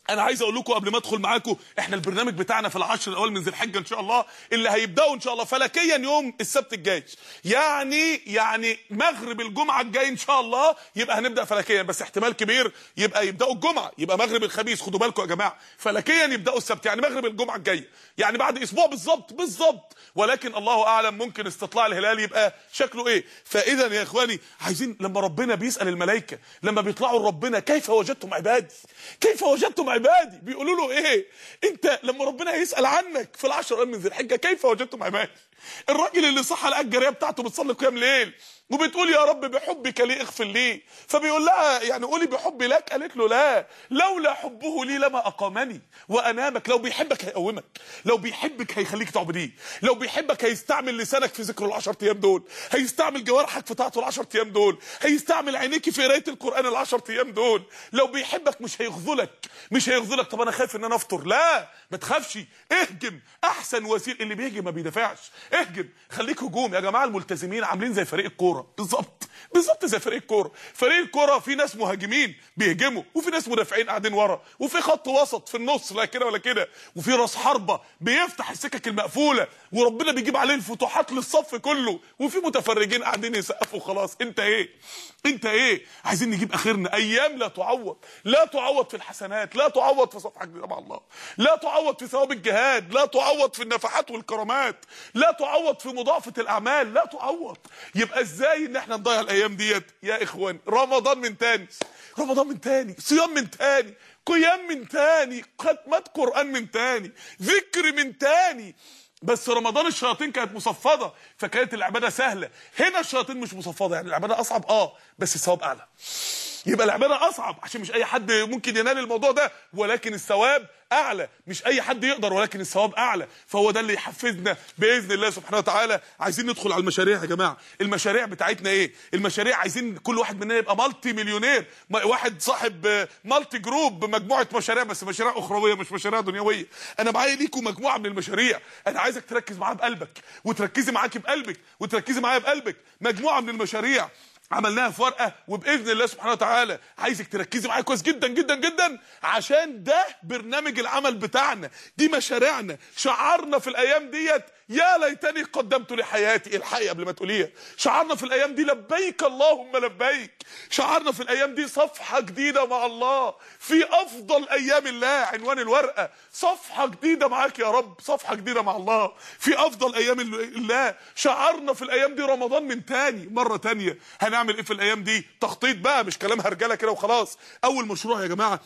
انا عايز اقول لكم قبل ما ادخل معاكم احنا البرنامج بتاعنا في العشر الاول من ذي الحجه ان شاء الله اللي هيبداوا ان شاء الله فلكيا يوم السبت الجاي يعني يعني مغرب الجمعه الجاي ان شاء الله يبقى هنبدا فلكيا بس احتمال كبير يبقى يبداوا الجمعه يبقى مغرب الخميس خدوا بالكم يا جماعه فلكيا يبداوا السبت يعني مغرب الجمعه الجايه يعني بعد اسبوع بالظبط بالظبط ولكن الله اعلم ممكن استطلاع الهلال يبقى شكله ايه فاذا يا اخواني عايزين لما ربنا بيسال الملائكه لما بيطلعوا لربنا كيف وجدتم عبادي كيف وجدتم عبادي بيقولوا له ايه انت لما ربنا يسال عنك في العشر ايام من ذي الحجه كيف وجدتم عبادي الراجل اللي صح لقى الجاريه بتاعته بتصلي قيام ليل وبتقول يا رب بحبك لي اغفر لي فبيقول لها يعني قولي بحبي لك قالت له لا لولا حبه لي لما اقامني وانامك لو بيحبك هيقومك لو بيحبك هيخليك تعبديه لو بيحبك هيستعمل لسانك في ذكر العشر ايام دول هيستعمل جوارحك في طاعته العشر ايام دول هيستعمل عينيك في قرايه القران العشر ايام دول لو بيحبك مش هيخذلك مش هيخذلك طب انا خايف ان انا افطر لا ما تخافش اهجم احسن وسيله اللي بيهجم ما بيدافعش اهجم خليك هجوم يا جماعه الملتزمين عاملين زي فريق الكوره بالظبط بالظبط زي فريق الكوره فريق الكوره في ناس مهاجمين بيهجموا وفي ناس مدافعين قاعدين ورا وفي خط وسط في النص لا كده ولا كده وفي راس حربه بيفتح السكك المقفوله وربنا بيجيب عليه الفتوحات للصف كله وفي متفرجين قاعدين يسقفوا خلاص انت ايه انت ايه عايزين نجيب اخرنا ايام لا تعوض لا تعوض في الحسنات لا تعوض في صفحه جديده مع الله لا تعوض في ثواب الجهاد لا تعوض في النفحات والكرامات لا تعوض في مضاعفه الاعمال لا تعوض يبقى ازاي ان احنا نضيع الايام ديت يا اخوان رمضان من تاني رمضان من تاني صيام من تاني قيام من تاني ختمات قران من تاني ذكر من تاني بس رمضان الشياطين كانت مصفده فكانت العباده سهله هنا الشياطين مش مصفده يعني العباده اصعب اه بس الثواب اعلى يبقى العباده اصعب عشان مش اي حد ممكن ينال الموضوع ده ولكن الثواب اعلى مش اي حد يقدر ولكن الثواب اعلى فهو ده اللي يحفزنا باذن الله سبحانه وتعالى عايزين ندخل على المشاريع يا جماعه المشاريع بتاعتنا ايه المشاريع عايزين كل واحد مننا يبقى مالتي مليونير واحد صاحب مالتي جروب مجموعه مشاريع بس مشاريع اخرويه مش مشاريع دنيويه انا معايا ليكم مجموعه من المشاريع انا عايزك تركز معايا بقلبك وتركزي معاكي بقلبك وتركزي معايا بقلبك مجموعه من المشاريع عملناها في ورقه وباذن الله سبحانه وتعالى عايزك تركزي معايا كويس جدا جدا جدا عشان ده برنامج العمل بتاعنا دي مشاريعنا شعارنا في الايام ديت يا ليتني قدمت لحياتي الحقي قبل ما تقوليها شعارنا في الايام دي لبيك اللهم لبيك شعارنا في الايام دي صفحه جديده مع الله في افضل ايام الله عنوان الورقه صفحه جديده معاك يا رب صفحه جديده مع الله في افضل ايام الله شعارنا في الايام دي رمضان من تاني مره تانيه هنعمل ايه في الايام دي تخطيط بقى مش كلام هرجله كده وخلاص اول مشروع يا جماعه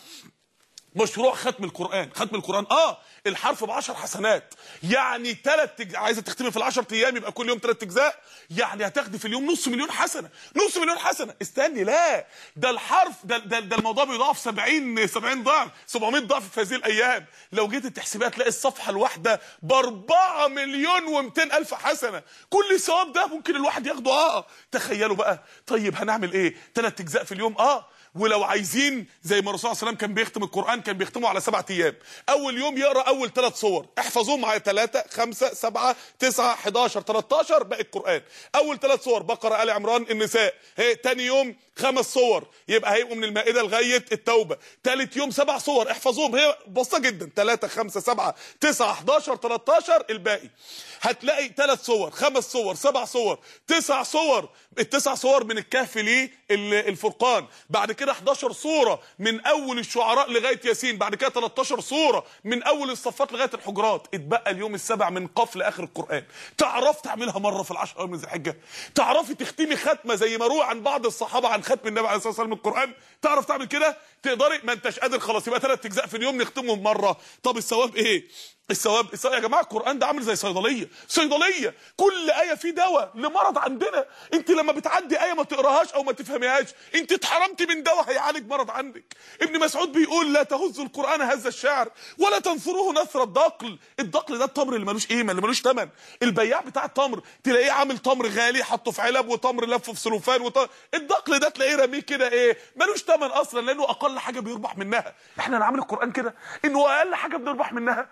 مشروع ختم القرآن ختم القرآن اه الحرف بعشر حسنات يعني ثلاث تج... عايزه تختمي في العشر ايام يبقى كل يوم ثلاث اجزاء يعني هتاخدي في اليوم نص مليون حسنه نص مليون حسنه استني لا ده الحرف ده ده, ده الموضوع بيضاعف 70 70 ضعف 700 ضعف في هذه الايام لو جيت تحسبيها تلاقي الصفحه الواحده ب 4 مليون و200 الف حسنه كل ثواب ده ممكن الواحد ياخده اه تخيلوا بقى طيب هنعمل ايه ثلاث اجزاء في اليوم اه ولو عايزين زي ما الرسول صلى الله عليه وسلم كان بيختم القرآن كان بيختمه على سبعة أيام أول يوم يقرأ أول ثلاث صور احفظوهم معايا ثلاثة خمسة سبعة تسعة 11 13 باقي القرآن أول ثلاث صور بقرة آل عمران النساء هي تاني يوم خمس صور يبقى هيبقوا من المائدة لغاية التوبة ثالث يوم سبع صور احفظوهم هي بسيطة جدا ثلاثة خمسة سبعة تسعة 11 13 الباقي هتلاقي ثلاث صور خمس صور سبع صور تسع صور التسع صور من الكهف ليه الفرقان بعد كده 11 صوره من اول الشعراء لغايه ياسين بعد كده 13 صوره من اول الصفات لغايه الحجرات اتبقى اليوم السابع من قاف لاخر القران تعرف تعملها مره في العشر ايام من ذي الحجه تعرفي تختمي ختمه زي ما روى عن بعض الصحابه عن ختم النبي عليه الصلاه والسلام من القران تعرف تعمل كده تقدري ما انتش قادر خلاص يبقى ثلاث اجزاء في اليوم نختمهم مره طب الثواب ايه الثواب الثواب يا جماعه القران ده عامل زي صيدليه صيدليه كل ايه فيه دواء لمرض عندنا انت لما بتعدي ايه ما تقراهاش او ما تفهميهاش انت اتحرمتي من دواء هيعالج مرض عندك ابن مسعود بيقول لا تهزوا القران هز الشعر ولا تنثروه نثر الدقل الدقل ده التمر اللي ملوش قيمه اللي ملوش ثمن البياع بتاع التمر تلاقيه عامل تمر غالي حطه في علب وتمر لفه في سلوفان وتمر الدقل ده تلاقيه رميه كده ايه ملوش ثمن اصلا لانه اقل حاجه بيربح منها احنا نعمل القران كده انه اقل حاجه بنربح منها انه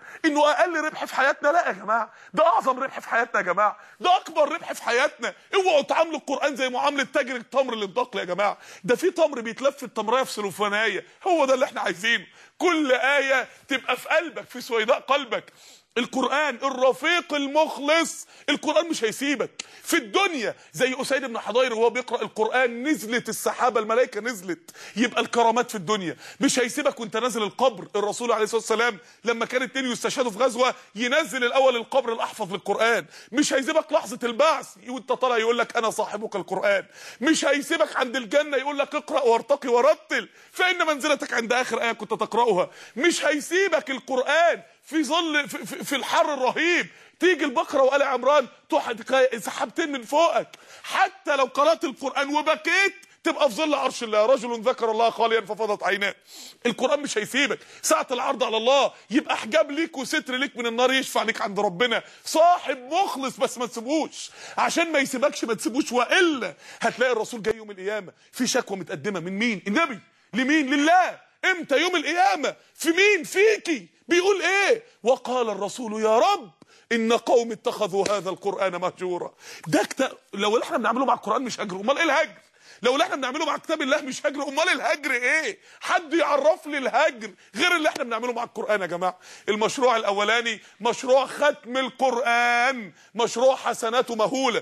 هو اقل ربح في حياتنا لا يا جماعه ده اعظم ربح في حياتنا يا جماعه ده اكبر ربح في حياتنا اوعوا تعاملوا القران زي معامله تاجر التمر اللي الدقل يا جماعه ده في تمر بيتلف التمريه في سلوفانيه هو ده اللي احنا عايزينه كل ايه تبقى في قلبك في سويداء قلبك القرآن الرفيق المخلص القرآن مش هيسيبك في الدنيا زي أسيد بن حضير وهو بيقرأ القرآن نزلت السحابة الملائكة نزلت يبقى الكرامات في الدنيا مش هيسيبك وانت نازل القبر الرسول عليه الصلاة والسلام لما كان اتنين يستشهدوا في غزوة ينزل الأول القبر الأحفظ للقرآن مش هيسيبك لحظة البعث وانت طالع يقول لك أنا صاحبك القرآن مش هيسيبك عند الجنة يقول لك اقرأ وارتقي ورتل فإن منزلتك عند آخر آية كنت تقرأها مش هيسيبك القرآن في ظل في, في, في الحر الرهيب تيجي البقره وآل عمران تروح سحابتين من فوقك حتى لو قرات القران وبكيت تبقى في ظل عرش الله رجل ذكر الله خاليا ففضت عيناه القران مش هيسيبك ساعه العرض على الله يبقى حجاب ليك وستر ليك من النار يشفع ليك عند ربنا صاحب مخلص بس ما تسيبوش عشان ما يسيبكش ما تسيبوش والا هتلاقي الرسول جاي يوم القيامه في شكوى متقدمه من مين النبي لمين لله امتى يوم القيامه في مين فيكي بيقول ايه وقال الرسول يا رب ان قوم اتخذوا هذا القران مهجورا ده كتاب لو اللي احنا بنعمله مع القران مش هجر امال ايه الهجر لو اللي احنا بنعمله مع كتاب الله مش هجر امال الهجر ايه حد يعرف لي الهجر غير اللي احنا بنعمله مع القران يا جماعه المشروع الاولاني مشروع ختم القران مشروع حسناته مهوله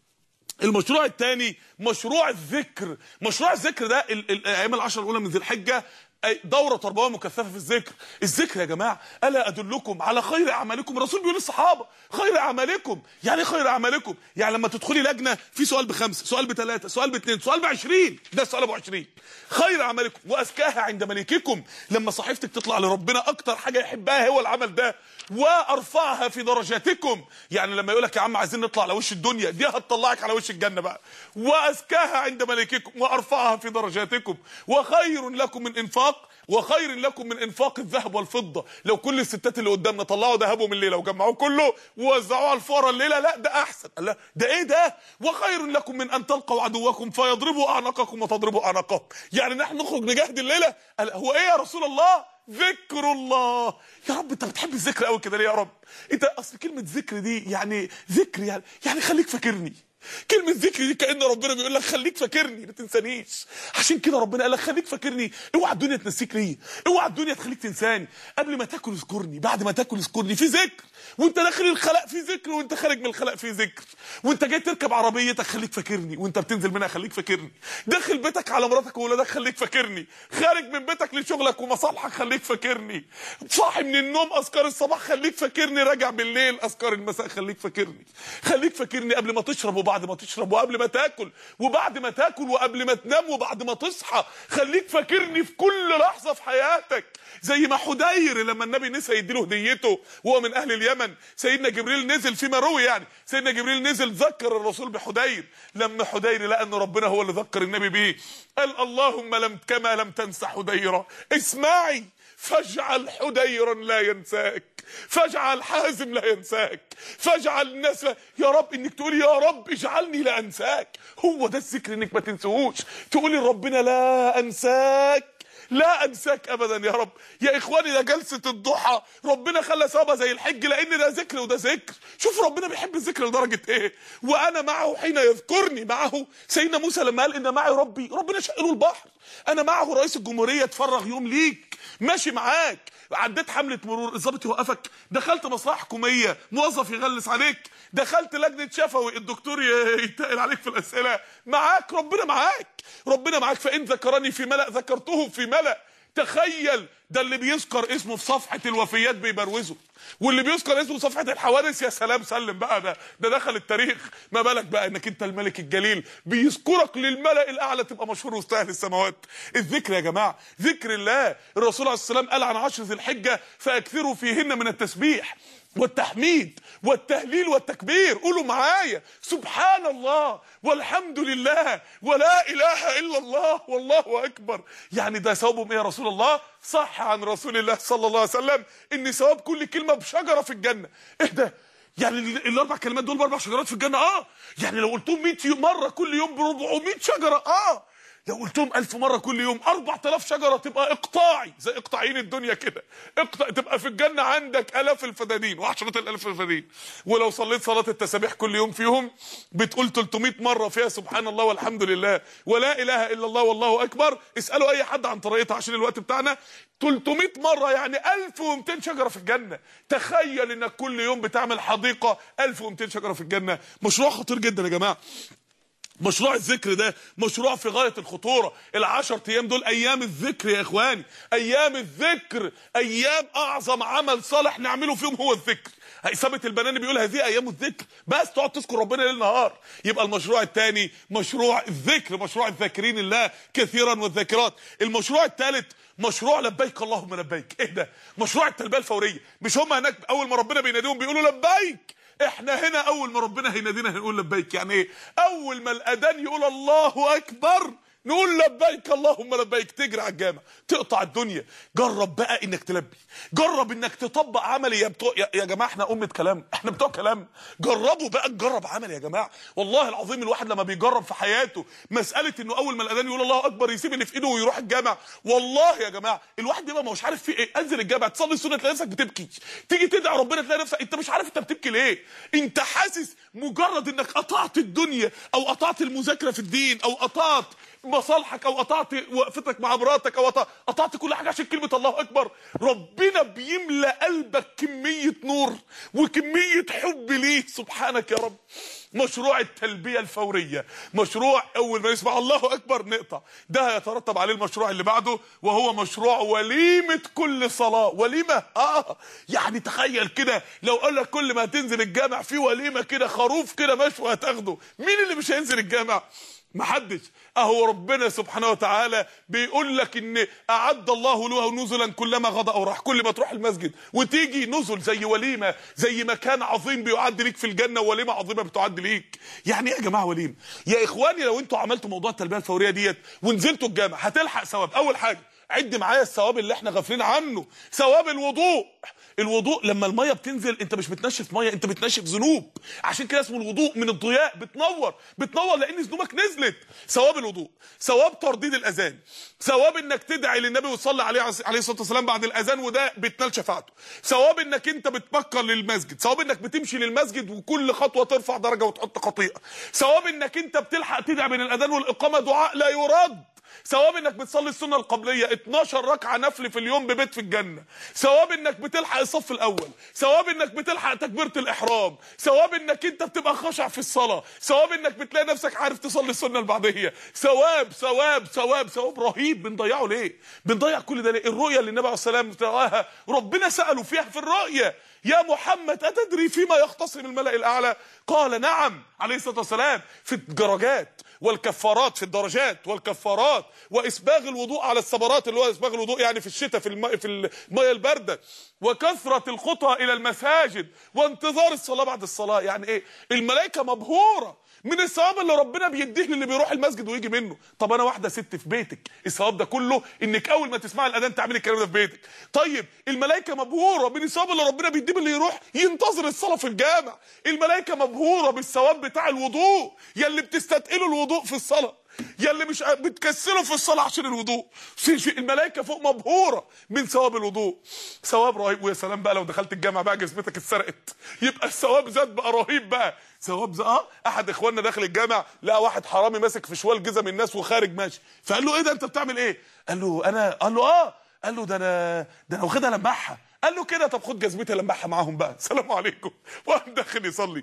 المشروع الثاني مشروع الذكر مشروع الذكر ده الايام العشر الاولى من ذي الحجه دورة تربوية مكثفة في الذكر الذكر يا جماعة ألا أدلكم على خير أعمالكم الرسول بيقول للصحابة خير أعمالكم يعني خير أعمالكم يعني لما تدخلي لجنة في سؤال بخمسة سؤال بثلاثة سؤال باثنين سؤال بعشرين ده السؤال أبو عشرين خير أعمالكم وأزكاها عند ملككم لما صحيفتك تطلع لربنا أكتر حاجة يحبها هو العمل ده وأرفعها في درجاتكم يعني لما يقول لك يا عم عايزين نطلع على وش الدنيا دي هتطلعك على وش الجنة بقى وأزكاها عند ملككم وأرفعها في درجاتكم وخير لكم من إنفاق الانفاق وخير لكم من انفاق الذهب والفضه لو كل الستات اللي قدامنا طلعوا ذهبهم الليله وجمعوه كله ووزعوه على الفقراء الليله لا ده احسن لا ده ايه ده وخير لكم من ان تلقوا عدوكم فيضربوا اعناقكم وتضربوا اعناقهم يعني نحن نخرج نجاهد الليله قال هو ايه يا رسول الله ذكر الله يا رب انت بتحب الذكر قوي كده ليه يا رب انت اصل كلمه ذكر دي يعني ذكر يعني يعني خليك فاكرني كلمة ذكر دي كأن ربنا بيقول لك خليك فاكرني ما تنسانيش عشان كده ربنا قال لك خليك فاكرني اوعى الدنيا تنسيك ليه اوعى الدنيا تخليك تنساني قبل ما تاكل اذكرني بعد ما تاكل اذكرني في ذكر وانت داخل الخلاء في ذكر وانت خارج من الخلاء في ذكر وانت جاي تركب عربيتك خليك فاكرني وانت بتنزل منها خليك فاكرني داخل بيتك على مراتك واولادك خليك فاكرني خارج من بيتك لشغلك ومصالحك خليك فاكرني صاحي من النوم اذكار الصباح خليك فاكرني راجع بالليل اذكار المساء خليك فاكرني خليك فاكرني قبل ما تشرب وبعد ما تشرب وقبل ما تاكل وبعد ما تاكل وقبل ما تنام وبعد ما تصحى خليك فاكرني في كل لحظه في حياتك زي ما حدير لما النبي نسى يديله هديته وهو من اهل اليمن سيدنا جبريل نزل فيما روي يعني سيدنا جبريل نزل ذكر الرسول بحدير لما حدير لقى ان ربنا هو اللي ذكر النبي بيه قال اللهم لم كما لم تنسى حديرا اسمعي فاجعل حديرا لا ينساك فاجعل حازم لا ينساك فاجعل الناس يا رب انك تقولي يا رب اجعلني لا انساك هو ده الذكر انك ما تنسوهوش تقولي ربنا لا انساك لا انساك ابدا يا رب يا اخواني ده جلسه الضحى ربنا خلى ثوابها زي الحج لان ده ذكر وده ذكر شوف ربنا بيحب الذكر لدرجه ايه وانا معه حين يذكرني معه سيدنا موسى لما قال ان معي ربي ربنا شق له البحر انا معه رئيس الجمهوريه تفرغ يوم ليك ماشي معاك عديت حمله مرور الظابط يوقفك دخلت مصلحه حكوميه موظف يغلس عليك دخلت لجنه شفوي الدكتور يتقل عليك في الاسئله معاك ربنا معاك ربنا معاك فان ذكرني في ملأ ذكرته في ملأ تخيل ده اللي بيذكر اسمه في صفحه الوفيات بيبروزه واللي بيذكر اسمه في صفحه الحوادث يا سلام سلم بقى ده ده دخل التاريخ ما بالك بقى انك انت الملك الجليل بيذكرك للملأ الاعلى تبقى مشهور وسط اهل السماوات الذكر يا جماعه ذكر الله الرسول عليه السلام قال عن عشر ذي الحجه فاكثروا فيهن من التسبيح والتحميد والتهليل والتكبير قولوا معايا سبحان الله والحمد لله ولا اله الا الله والله اكبر يعني ده ثوابهم ايه يا رسول الله صح عن رسول الله صلى الله عليه وسلم ان ثواب كل كلمه بشجره في الجنه ايه ده يعني الاربع كلمات دول باربع شجرات في الجنه اه يعني لو قلتهم 100 مره كل يوم ب 400 شجره اه لو قلتهم ألف مرة كل يوم 4000 شجرة تبقى إقطاعي زي إقطاعين الدنيا كده اقطع تبقى في الجنة عندك آلاف الفدانين وعشرة الآلاف الفدانين ولو صليت صلاة التسابيح كل يوم فيهم بتقول 300 مرة فيها سبحان الله والحمد لله ولا إله إلا الله والله أكبر اسألوا أي حد عن طريقتها عشان الوقت بتاعنا 300 مرة يعني 1200 شجرة في الجنة تخيل انك كل يوم بتعمل حديقة 1200 شجرة في الجنة مشروع خطير جدا يا جماعة مشروع الذكر ده مشروع في غاية الخطورة العشر ايام دول ايام الذكر يا اخواني ايام الذكر ايام اعظم عمل صالح نعمله فيهم هو الذكر ثابت البناني بيقول هذه ايام الذكر بس تقعد تذكر ربنا ليل نهار يبقى المشروع الثاني مشروع الذكر مشروع الذاكرين الله كثيرا والذاكرات المشروع الثالث مشروع لبيك اللهم لبيك ايه ده مشروع التلبيه الفوريه مش هم هناك اول ما ربنا بيناديهم بيقولوا لبيك احنا هنا اول ما ربنا هينادينا هنقول لبيك يعني ايه اول ما الاذان يقول الله اكبر نقول لبيك اللهم لبيك تجري على الجامع تقطع الدنيا جرب بقى انك تلبي جرب انك تطبق عملي يا بتوع يا, يا جماعه احنا امه كلام احنا بتوع كلام جربوا بقى تجرب عمل يا جماعه والله العظيم الواحد لما بيجرب في حياته مساله انه اول ما الاذان يقول الله اكبر يسيب اللي في ايده ويروح الجامع والله يا جماعه الواحد بيبقى مش عارف في ايه انزل الجامع تصلي السنه تلاقي نفسك بتبكي تيجي تدعي ربنا تلاقي نفسك انت مش عارف انت بتبكي ليه انت حاسس مجرد انك قطعت الدنيا او قطعت المذاكره في الدين او قطعت مصالحك او قطعت وقفتك مع مراتك او قطعت كل حاجه عشان كلمه الله اكبر ربنا بيملى قلبك كميه نور وكميه حب ليه سبحانك يا رب مشروع التلبيه الفوريه مشروع اول ما يسمع الله اكبر نقطع ده هيترتب عليه المشروع اللي بعده وهو مشروع وليمه كل صلاه وليمه اه يعني تخيل كده لو قال لك كل ما تنزل الجامع في وليمه كده خروف كده مشوي هتاخده مين اللي مش هينزل الجامع محدش اهو ربنا سبحانه وتعالى بيقول لك ان اعد الله له نزلا كلما غدا او راح كل ما تروح المسجد وتيجي نزل زي وليمه زي مكان عظيم بيعد ليك في الجنه وليمه عظيمه بتعد ليك يعني ايه يا جماعه وليمه يا اخواني لو انتوا عملتوا موضوع التلبيه الفوريه ديت ونزلتوا الجامع هتلحق ثواب اول حاجه عد معايا الثواب اللي احنا غافلين عنه ثواب الوضوء الوضوء لما الميه بتنزل انت مش بتنشف ميه انت بتنشف ذنوب عشان كده اسمه الوضوء من الضياء بتنور بتنور لان ذنوبك نزلت ثواب الوضوء ثواب ترديد الاذان ثواب انك تدعي للنبي وتصلي عليه عليه الصلاه والسلام بعد الاذان وده بتنال شفاعته ثواب انك انت بتبكر للمسجد ثواب انك بتمشي للمسجد وكل خطوه ترفع درجه وتحط خطيئه ثواب انك انت بتلحق تدعي بين الاذان والاقامه دعاء لا يرد ثواب انك بتصلي السنه القبليه 12 ركعه نفل في اليوم ببيت في الجنه ثواب انك بتلحق الصف الاول ثواب انك بتلحق تكبيره الاحرام ثواب انك انت بتبقى خاشع في الصلاه ثواب انك بتلاقي نفسك عارف تصلي السنه البعديه ثواب ثواب ثواب ثواب رهيب بنضيعه ليه بنضيع كل ده ليه الرؤيه اللي النبي عليه الصلاه والسلام رآها ربنا ساله فيها في الرؤيه يا محمد أتدري فيما يختصم الملأ الأعلى قال نعم عليه الصلاة والسلام في الدرجات والكفارات في الدرجات والكفارات وإسباغ الوضوء على الصبرات اللي هو إسباغ الوضوء يعني في الشتاء في الماء في المية الباردة وكثرة الخطى إلى المساجد وانتظار الصلاة بعد الصلاة يعني إيه الملائكة مبهورة من الثواب اللي ربنا بيديه للي بيروح المسجد ويجي منه طب انا واحده ست في بيتك الثواب ده كله انك اول ما تسمع الاذان تعملي الكلام ده في بيتك طيب الملائكه مبهوره من الثواب اللي ربنا بيديه اللي يروح ينتظر الصلاه في الجامع الملائكه مبهوره بالثواب بتاع الوضوء يلي بتستثقلوا الوضوء في الصلاه يلي مش بتكسلوا في الصلاه عشان الوضوء في, في الملائكه فوق مبهوره من ثواب الوضوء ثواب رهيب ويا سلام بقى لو دخلت الجامع بقى جزمتك اتسرقت يبقى الثواب زاد بقى رهيب بقى ثواب زاد اه احد اخواننا داخل الجامع لقى واحد حرامي ماسك في شوال جزم الناس وخارج ماشي فقال له ايه ده انت بتعمل ايه قال له انا قال له اه قال له ده انا ده انا واخدها لمعها قال له كده طب خد جزمتي لمعها معاهم بقى سلام عليكم وقام داخل يصلي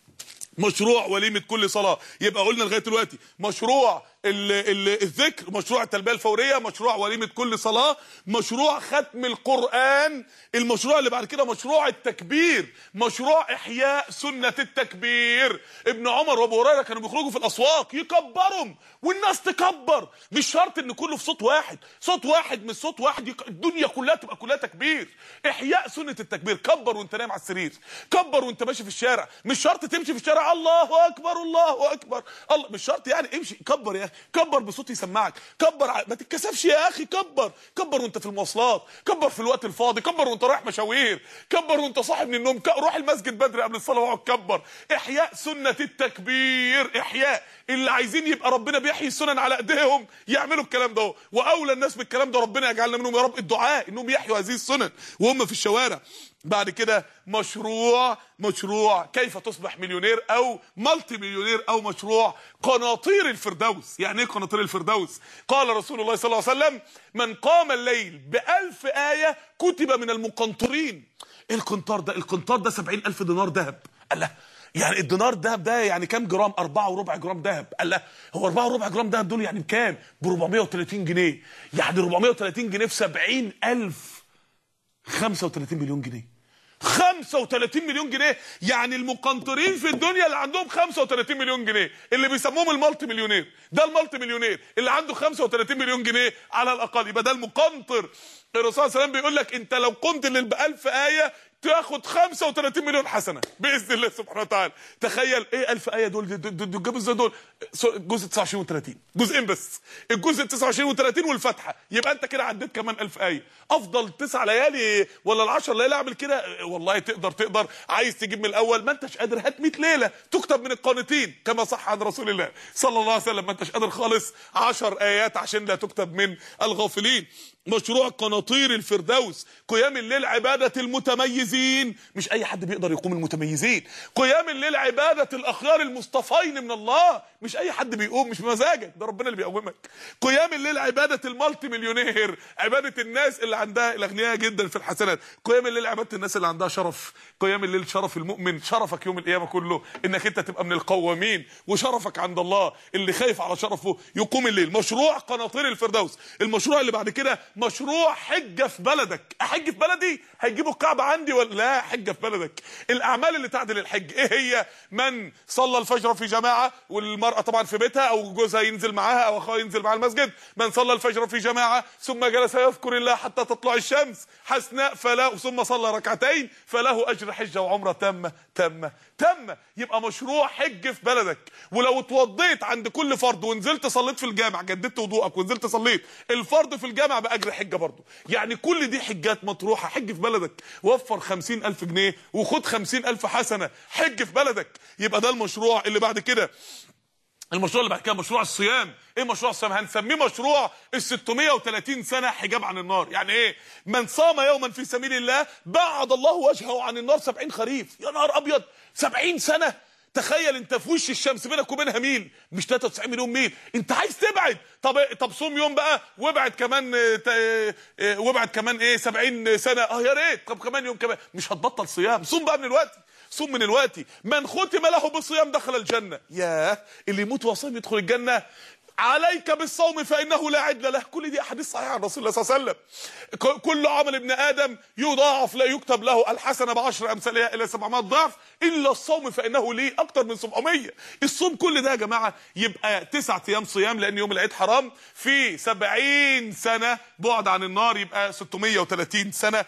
مشروع وليمه كل صلاه يبقى قلنا لغايه دلوقتي مشروع ال ال الذكر مشروع التلبيه الفوريه مشروع وليمه كل صلاه مشروع ختم القران المشروع اللي بعد كده مشروع التكبير مشروع احياء سنه التكبير ابن عمر وابو هريره كانوا بيخرجوا في الاسواق يكبرهم والناس تكبر مش شرط ان كله في صوت واحد صوت واحد مش صوت واحد يك... الدنيا كلها تبقى كلها تكبير احياء سنه التكبير كبر وانت نايم على السرير كبر وانت ماشي في الشارع مش شرط تمشي في الشارع الجامع الله اكبر الله اكبر الله مش شرط يعني امشي كبر يا اخي كبر بصوت يسمعك كبر ع- ما تتكسفش يا اخي كبر كبر وانت في المواصلات كبر في الوقت الفاضي كبر وانت رايح مشاوير كبر وانت صاحي من النوم ك- روح المسجد بدري قبل الصلاه واقعد كبر احياء سنه التكبير احياء اللي عايزين يبقى ربنا بيحيي السنن على ايديهم يعملوا الكلام ده واولى الناس بالكلام ده ربنا يجعلنا منهم يا رب الدعاء انهم يحيوا هذه السنن وهم في الشوارع بعد كده مشروع مشروع كيف تصبح مليونير او مالتي مليونير او مشروع قناطير الفردوس يعني ايه قناطير الفردوس قال رسول الله صلى الله عليه وسلم من قام الليل بألف آية كتب من المقنطرين ايه القنطار ده القنطار ده سبعين ألف دينار ذهب الله يعني الدينار دهب ده يعني كام جرام أربعة وربع جرام دهب قال لا هو أربعة وربع جرام دهب دول يعني بكام ب 430 جنيه يعني 430 جنيه في 70 ألف 35 مليون جنيه 35 مليون جنيه يعني المقنطرين في الدنيا اللي عندهم 35 مليون جنيه اللي بيسموهم المالتي مليونير ده المالتي مليونير اللي عنده 35 مليون جنيه على الاقل يبقى ده المقنطر الرسول صلى الله عليه وسلم بيقول لك انت لو قمت لل 1000 ايه تاخد 35 مليون حسنه باذن الله سبحانه وتعالى تخيل ايه 1000 ايه دول دول- دول دول جابوا ازاي دول سو- جزء 29 و30 جزئين بس الجزء 29 و30 والفتحه يبقى انت كده عديت كمان 1000 ايه افضل تسع ليالي ولا ال10 ليالي اعمل كده والله تقدر تقدر عايز تجيب من الاول ما انتش قادر هات 100 ليله تكتب من القانتين كما صح عن رسول الله صلى الله عليه وسلم ما انتش قادر خالص 10 ايات عشان لا تكتب من الغافلين مشروع قناطير الفردوس قيام الليل عبادة المتميزين مش أي حد بيقدر يقوم المتميزين قيام الليل عبادة الأخيار المصطفين من الله مش أي حد بيقوم مش بمزاجك ده ربنا اللي بيقومك قيام الليل عبادة المالتي مليونير عبادة الناس اللي عندها الأغنياء جدا في الحسنات قيام الليل عبادة الناس اللي عندها شرف قيام الليل شرف المؤمن شرفك يوم القيامة كله إنك أنت تبقى من القوامين وشرفك عند الله اللي خايف على شرفه يقوم الليل مشروع قناطير الفردوس المشروع اللي بعد كده مشروع حجه في بلدك احج في بلدي هيجيبوا الكعبه عندي ولا لا حجه في بلدك الاعمال اللي تعدل الحج ايه هي من صلى الفجر في جماعه والمراه طبعا في بيتها او جوزها ينزل معاها او اخوها ينزل مع المسجد من صلى الفجر في جماعه ثم جلس يذكر الله حتى تطلع الشمس حسناء فلا ثم صلى ركعتين فله اجر حجه وعمره تامه تامه تامه يبقى مشروع حج في بلدك ولو اتوضيت عند كل فرد ونزلت صليت في الجامع جددت وضوءك ونزلت صليت الفرد في الجامع باجر حجه برضه يعني كل دي حجات مطروحه حج في بلدك وفر خمسين الف جنيه وخد خمسين الف حسنه حج في بلدك يبقى ده المشروع اللي بعد كده المشروع اللي بعد كده مشروع الصيام ايه مشروع الصيام هنسميه مشروع ال 630 سنه حجاب عن النار يعني ايه من صام يوما في سبيل الله بعد الله وجهه عن النار 70 خريف يا نهار ابيض 70 سنه تخيل انت في وش الشمس بينك وبينها ميل مش 93 مليون ميل انت عايز تبعد طب طب صوم يوم بقى وابعد كمان اه، ت- اه، وابعد كمان ايه 70 سنه اه يا ريت طب كمان يوم كمان مش هتبطل صيام صوم بقى من الوقت صوم من الوقت من ختم له بالصيام دخل الجنه ياه اللي يموت وصيام يدخل الجنه عليك بالصوم فانه لا عدل له كل دي احاديث صحيحه عن رسول الله صلى الله عليه وسلم ك- كل عمل ابن ادم يضاعف لا يكتب له الحسنه بعشر امثالها الى 700 ضعف الا الصوم فانه لي اكتر من 700 الصوم كل ده يا جماعه يبقى تسعة ايام صيام لان يوم العيد حرام في 70 سنه بعد عن النار يبقى 630 سنه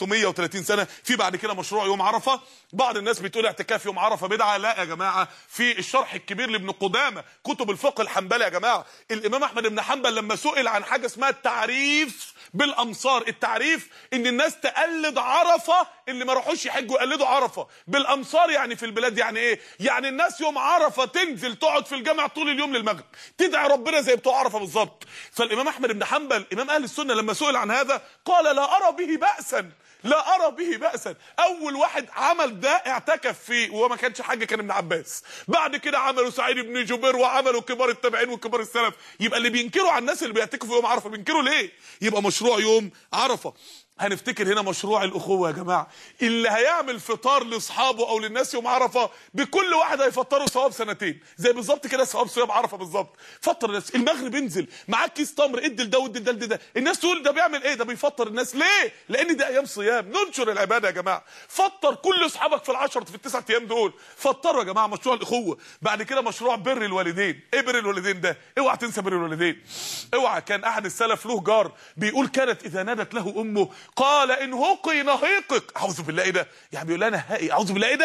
630 سنه في بعد كده مشروع يوم عرفه بعض الناس بتقول اعتكاف يوم عرفه بدعه لا يا جماعه في الشرح الكبير لابن قدامه كتب الفقه الحنبلي يا جماعه الامام احمد بن حنبل لما سئل عن حاجه اسمها التعريف بالامصار التعريف ان الناس تقلد عرفه اللي ما راحوش يحجوا يقلدوا عرفه بالامصار يعني في البلاد يعني ايه يعني الناس يوم عرفه تنزل تقعد في الجامع طول اليوم للمغرب تدعي ربنا زي بتوع عرفه بالظبط فالامام احمد بن حنبل امام اهل السنه لما سئل عن هذا قال لا ارى به باسا لا ارى به باسا اول واحد عمل ده اعتكف فيه وهو ما كانش حاجه كان ابن عباس بعد كده عملوا سعيد بن جبير وعملوا كبار التابعين وكبار السلف يبقى اللي بينكروا على الناس اللي بيعتكفوا يوم عرفه بينكروا ليه يبقى مشروع يوم عرفه هنفتكر هنا مشروع الاخوه يا جماعه اللي هيعمل فطار لاصحابه او للناس يوم عرفه بكل واحد هيفطره ثواب سنتين زي بالظبط كده ثواب صيام عرفه بالظبط فطر الناس المغرب انزل معاك كيس تمر ادي لده وادي لده ده الناس تقول ده بيعمل ايه ده بيفطر الناس ليه لان دي ايام صيام ننشر العباده يا جماعه فطر كل اصحابك في العشرة في التسعة ايام دول فطروا يا جماعه مشروع الاخوه بعد كده مشروع بر الوالدين ايه بر الوالدين ده اوعى تنسى بر الوالدين اوعى كان احد السلف له جار بيقول كانت اذا نادت له امه قال ان هقي نهيقك اعوذ بالله ايه ده يعني بيقول لها نهائي اعوذ بالله ايه ده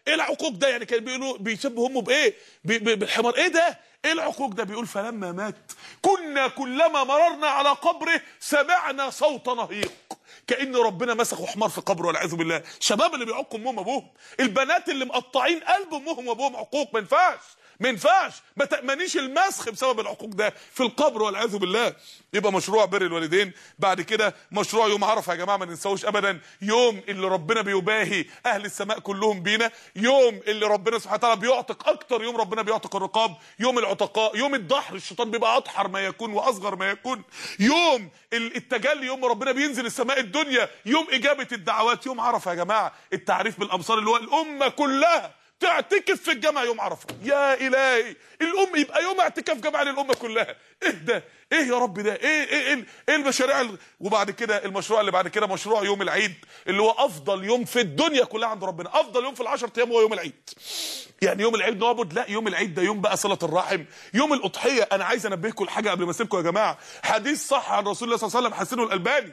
ايه العقوق ده يعني كان بيقولوا بيشبهوا امه بايه ب- ب- بالحمار ايه ده ايه العقوق ده بيقول فلما مات كنا كلما مررنا على قبره سمعنا صوت نهيق كان ربنا مسخوا حمار في قبره والعياذ بالله شباب اللي بيعقوا امهم وابوهم البنات اللي مقطعين قلب امهم وابوهم عقوق ما ينفعش ما ينفعش ما تأمنيش المسخ بسبب العقوق ده في القبر والعياذ بالله يبقى مشروع بر الوالدين بعد كده مشروع يوم عرفه يا جماعه ما ننساوش ابدا يوم اللي ربنا بيباهي اهل السماء كلهم بينا يوم اللي ربنا سبحانه وتعالى بيعتق اكتر يوم ربنا بيعتق الرقاب يوم العتقاء يوم الدحر الشيطان بيبقى اضحر ما يكون واصغر ما يكون يوم ال- التجلي يوم ربنا بينزل السماء الدنيا يوم اجابه الدعوات يوم عرفه يا جماعه التعريف بالامصار اللي هو الامه كلها تعتكف في الجامع يوم عرفه يا الهي الام يبقى يوم اعتكاف جامع للامه كلها ايه ده ايه يا رب ده ايه ايه ايه, إيه المشاريع ال- وبعد كده المشروع اللي بعد كده مشروع يوم العيد اللي هو افضل يوم في الدنيا كلها عند ربنا افضل يوم في العشر ايام هو يوم العيد يعني يوم العيد نعبد لا يوم العيد ده يوم بقى صله الرحم يوم الاضحيه انا عايز انبهكم لحاجه قبل ما اسيبكم يا جماعه حديث صح عن رسول الله صلى الله عليه وسلم حسنه الالباني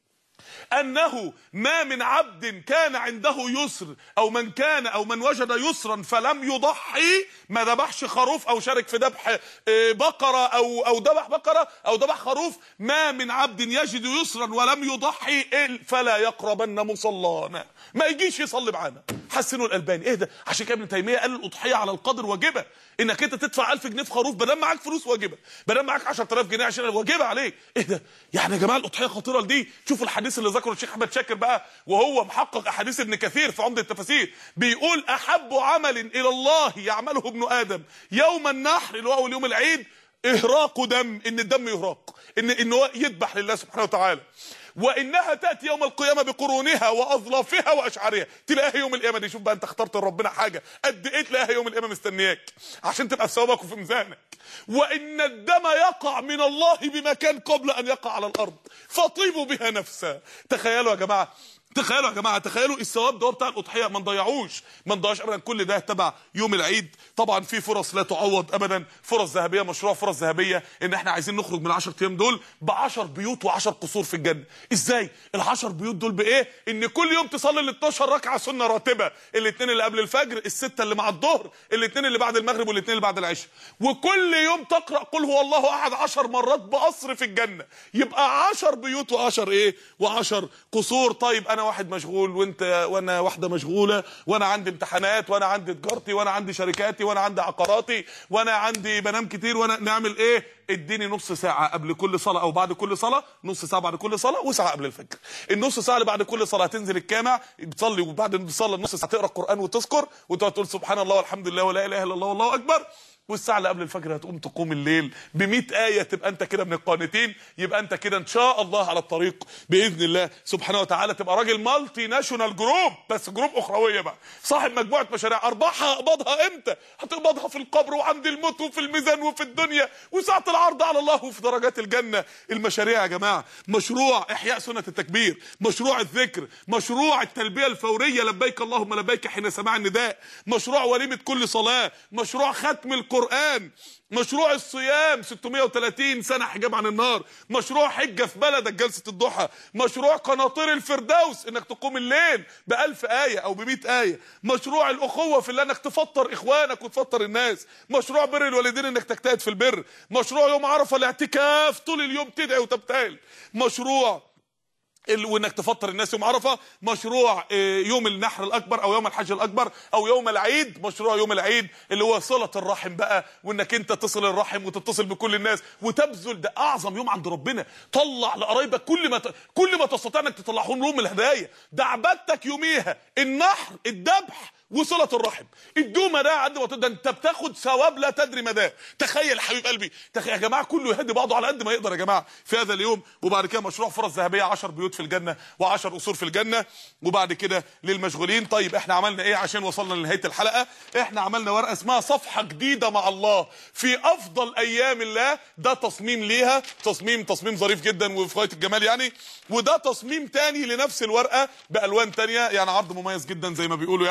انه ما من عبد كان عنده يسر او من كان او من وجد يسرا فلم يضحي ما ذبحش خروف او شارك في ذبح آه، بقره او او ذبح بقره او ذبح خروف ما من عبد يجد يسرا ولم يضحي إل- فلا يقربن مصلانا ما يجيش يصلي معانا حسنوا الالباني ايه ده عشان كده ابن تيميه قال الاضحيه على القدر واجبه انك انت تدفع 1000 جنيه في خروف بدل معاك فلوس واجبه بدل معاك 10000 جنيه عشان واجبه عليك ايه ده يعني يا جماعه الاضحيه خطيره لدي شوفوا الحديث اللي ذكره الشيخ احمد شاكر بقى وهو محقق احاديث ابن كثير في عمده التفاسير بيقول احب عمل الى الله يعمله ابن ادم يوم النحر اللي هو اول يوم العيد اهراق دم ان الدم يهراق ان ان هو يذبح لله سبحانه وتعالى وانها تاتي يوم القيامه بقرونها واظلافها واشعارها تلاقيها يوم القيامه دي شوف بقى انت اخترت لربنا حاجه قد ايه تلاقيها يوم القيامه مستنياك عشان تبقى في ثوابك وفي ميزانك وان الدم يقع من الله بمكان قبل ان يقع على الارض فطيبوا بها نفسا تخيلوا يا جماعه تخيلوا يا جماعه تخيلوا الثواب ده هو بتاع الاضحيه ما نضيعوش ما نضيعش ابدا كل ده تبع يوم العيد طبعا في فرص لا تعوض ابدا فرص ذهبيه مشروع فرص ذهبيه ان احنا عايزين نخرج من ال10 ايام دول ب 10 بيوت و10 قصور في الجنه ازاي ال10 بيوت دول بايه ان كل يوم تصلي ال 12 ركعه سنه راتبه الاثنين اللي قبل الفجر السته اللي مع الظهر الاثنين اللي بعد المغرب والاثنين اللي بعد العشاء وكل يوم تقرا قل هو الله احد 10 مرات بقصر في الجنه يبقى 10 بيوت و10 ايه و10 قصور طيب انا واحد مشغول وانت وانا واحده مشغوله وانا عندي امتحانات وانا عندي تجارتي وانا عندي شركاتي وانا عندي عقاراتي وانا عندي بنام كتير وانا نعمل ايه اديني نص ساعه قبل كل صلاه او بعد كل صلاه نص ساعه بعد كل صلاه وساعه قبل الفجر النص ساعه اللي بعد كل صلاه تنزل الجامع تصلي وبعد الصلاه نص ساعه تقرا القران وتذكر وتقعد تقول سبحان الله والحمد لله ولا اله الا الله والله اكبر والساعه اللي قبل الفجر هتقوم تقوم الليل ب آية تبقى انت كده من القانتين يبقى انت كده ان شاء الله على الطريق باذن الله سبحانه وتعالى تبقى راجل مالتي ناشونال جروب بس جروب اخرويه بقى صاحب مجموعه مشاريع ارباحها اقبضها امتى هتقبضها في القبر وعند الموت وفي الميزان وفي الدنيا وساعه العرض على الله وفي درجات الجنه المشاريع يا جماعه مشروع احياء سنه التكبير مشروع الذكر مشروع التلبيه الفوريه لبيك اللهم لبيك حين سماع النداء مشروع وليمه كل صلاه مشروع ختم القران مشروع الصيام 630 سنه حجاب عن النار مشروع حجه في بلدك جلسه الضحى مشروع قناطير الفردوس انك تقوم الليل بألف آية او بمئة آية مشروع الأخوة في الله انك تفطر إخوانك وتفطر الناس مشروع بر الوالدين انك تجتهد في البر مشروع يوم عرفة الاعتكاف طول اليوم تدعي وتبتهل مشروع ال- وانك تفطر الناس يوم عرفه مشروع آه، يوم النحر الاكبر او يوم الحج الاكبر او يوم العيد مشروع يوم العيد اللي هو صله الرحم بقى وانك انت تصل الرحم وتتصل بكل الناس وتبذل ده اعظم يوم عند ربنا طلع لقرايبك كل ما ت... كل ما تستطيع انك تطلعهم لهم الهدايا ده عبادتك يوميها النحر الذبح وصلة الرحم الدومة ده قد ما تقدر انت بتاخد ثواب لا تدري مداه تخيل حبيب قلبي تخيل يا جماعة كله يهدي بعضه على قد ما يقدر يا جماعة في هذا اليوم وبعد كده مشروع فرص ذهبية 10 بيوت في الجنة و10 قصور في الجنة وبعد كده للمشغولين طيب احنا عملنا ايه عشان وصلنا لنهاية الحلقة احنا عملنا ورقة اسمها صفحة جديدة مع الله في افضل ايام الله ده تصميم ليها تصميم تصميم ظريف جدا وفي غاية الجمال يعني وده تصميم تاني لنفس الورقة بالوان تانية يعني عرض مميز جدا زي ما بيقولوا يعني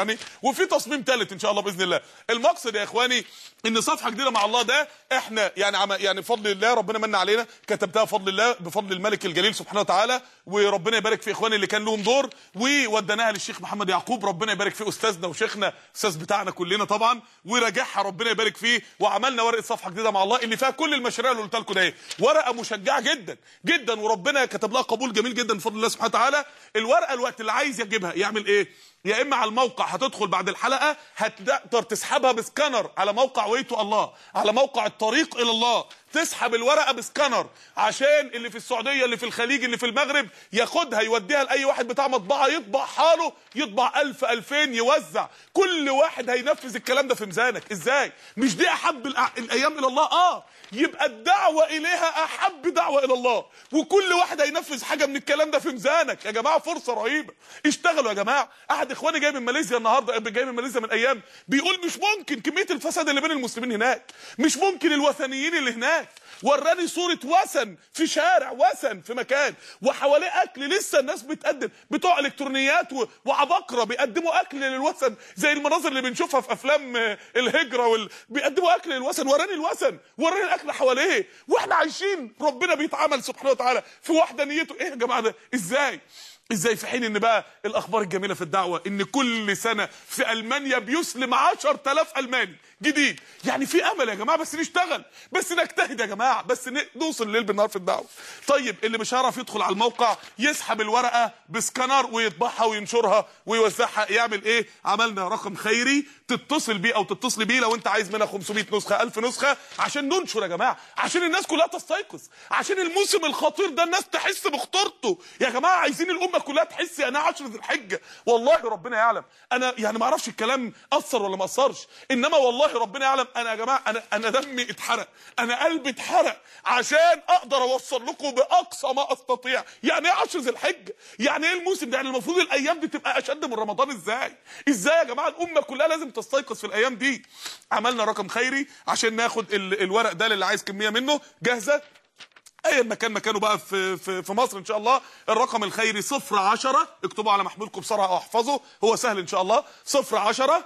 وفي تصميم ثالث ان شاء الله باذن الله المقصد يا اخواني ان صفحه جديده مع الله ده احنا يعني عم يعني بفضل الله ربنا من علينا كتبتها بفضل الله بفضل الملك الجليل سبحانه وتعالى وربنا يبارك في اخواني اللي كان لهم دور ووديناها للشيخ محمد يعقوب ربنا يبارك في استاذنا وشيخنا استاذ بتاعنا كلنا طبعا وراجعها ربنا يبارك فيه وعملنا ورقه صفحه جديده مع الله اللي فيها كل المشاريع اللي قلت لكم ده ورقه مشجعه جدا جدا وربنا كتب لها قبول جميل جدا بفضل الله سبحانه وتعالى الورقه الوقت اللي عايز يجيبها يعمل ايه يا اما على الموقع هتدخل بعد الحلقه هتقدر تسحبها بسكانر على موقع ويتو الله على موقع الطريق الى الله تسحب الورقه بسكانر عشان اللي في السعوديه اللي في الخليج اللي في المغرب ياخدها يوديها لاي واحد بتاع مطبعه يطبع حاله يطبع 1000 2000 يوزع كل واحد هينفذ الكلام ده في ميزانك ازاي مش دي احب الأ- الايام الى الله اه يبقى الدعوه اليها احب دعوه الى الله وكل واحد هينفذ حاجه من الكلام ده في ميزانك يا جماعه فرصه رهيبه اشتغلوا يا جماعه احد اخواني جاي من ماليزيا النهارده جاي من ماليزيا من ايام بيقول مش ممكن كميه الفساد اللي بين المسلمين هناك مش ممكن الوثنيين اللي هناك وراني صوره وثن في شارع وثن في مكان وحواليه اكل لسه الناس بتقدم بتوع الكترونيات و- وعباقره بيقدموا اكل للوثن زي المناظر اللي بنشوفها في افلام آه، الهجره وال... بيقدموا اكل للوثن وراني الوثن وراني الاكل حواليه واحنا عايشين ربنا بيتعامل سبحانه وتعالى في وحدانيته ايه يا جماعه ده ازاي ازاي في حين ان بقى الاخبار الجميله في الدعوه ان كل سنه في المانيا بيسلم 10000 الماني جديد يعني في امل يا جماعه بس نشتغل بس نجتهد يا جماعه بس ن- نوصل الليل بالنهار في الدعوه طيب اللي مش هيعرف يدخل على الموقع يسحب الورقه بسكانر ويطبعها وينشرها ويوزعها يعمل ايه عملنا رقم خيري تتصل بيه او تتصل بيه لو انت عايز منها 500 نسخه 1000 نسخه عشان ننشر يا جماعه عشان الناس كلها تستيقظ عشان الموسم الخطير ده الناس تحس بخطورته يا جماعه عايزين الامه كلها تحس يعني ايه 10 ذي الحجه والله ربنا يعلم انا يعني ما اعرفش الكلام اثر ولا ما اثرش انما والله ربنا يعلم انا يا جماعه انا انا دمي اتحرق انا قلبي اتحرق عشان اقدر اوصل لكم باقصى ما استطيع يعني ايه 10 ذي الحجه يعني ايه الموسم ده يعني المفروض الايام دي تبقى اشد من رمضان ازاي ازاي يا جماعه الامه كلها لازم تستيقظ في الايام دي عملنا رقم خيري عشان ناخد ال- الورق ده اللي عايز كميه منه جاهزه ايا ما كان مكانه بقى في في في مصر ان شاء الله الرقم الخيري 010 اكتبوا على محمولكم بسرعه او احفظوا هو سهل ان شاء الله 010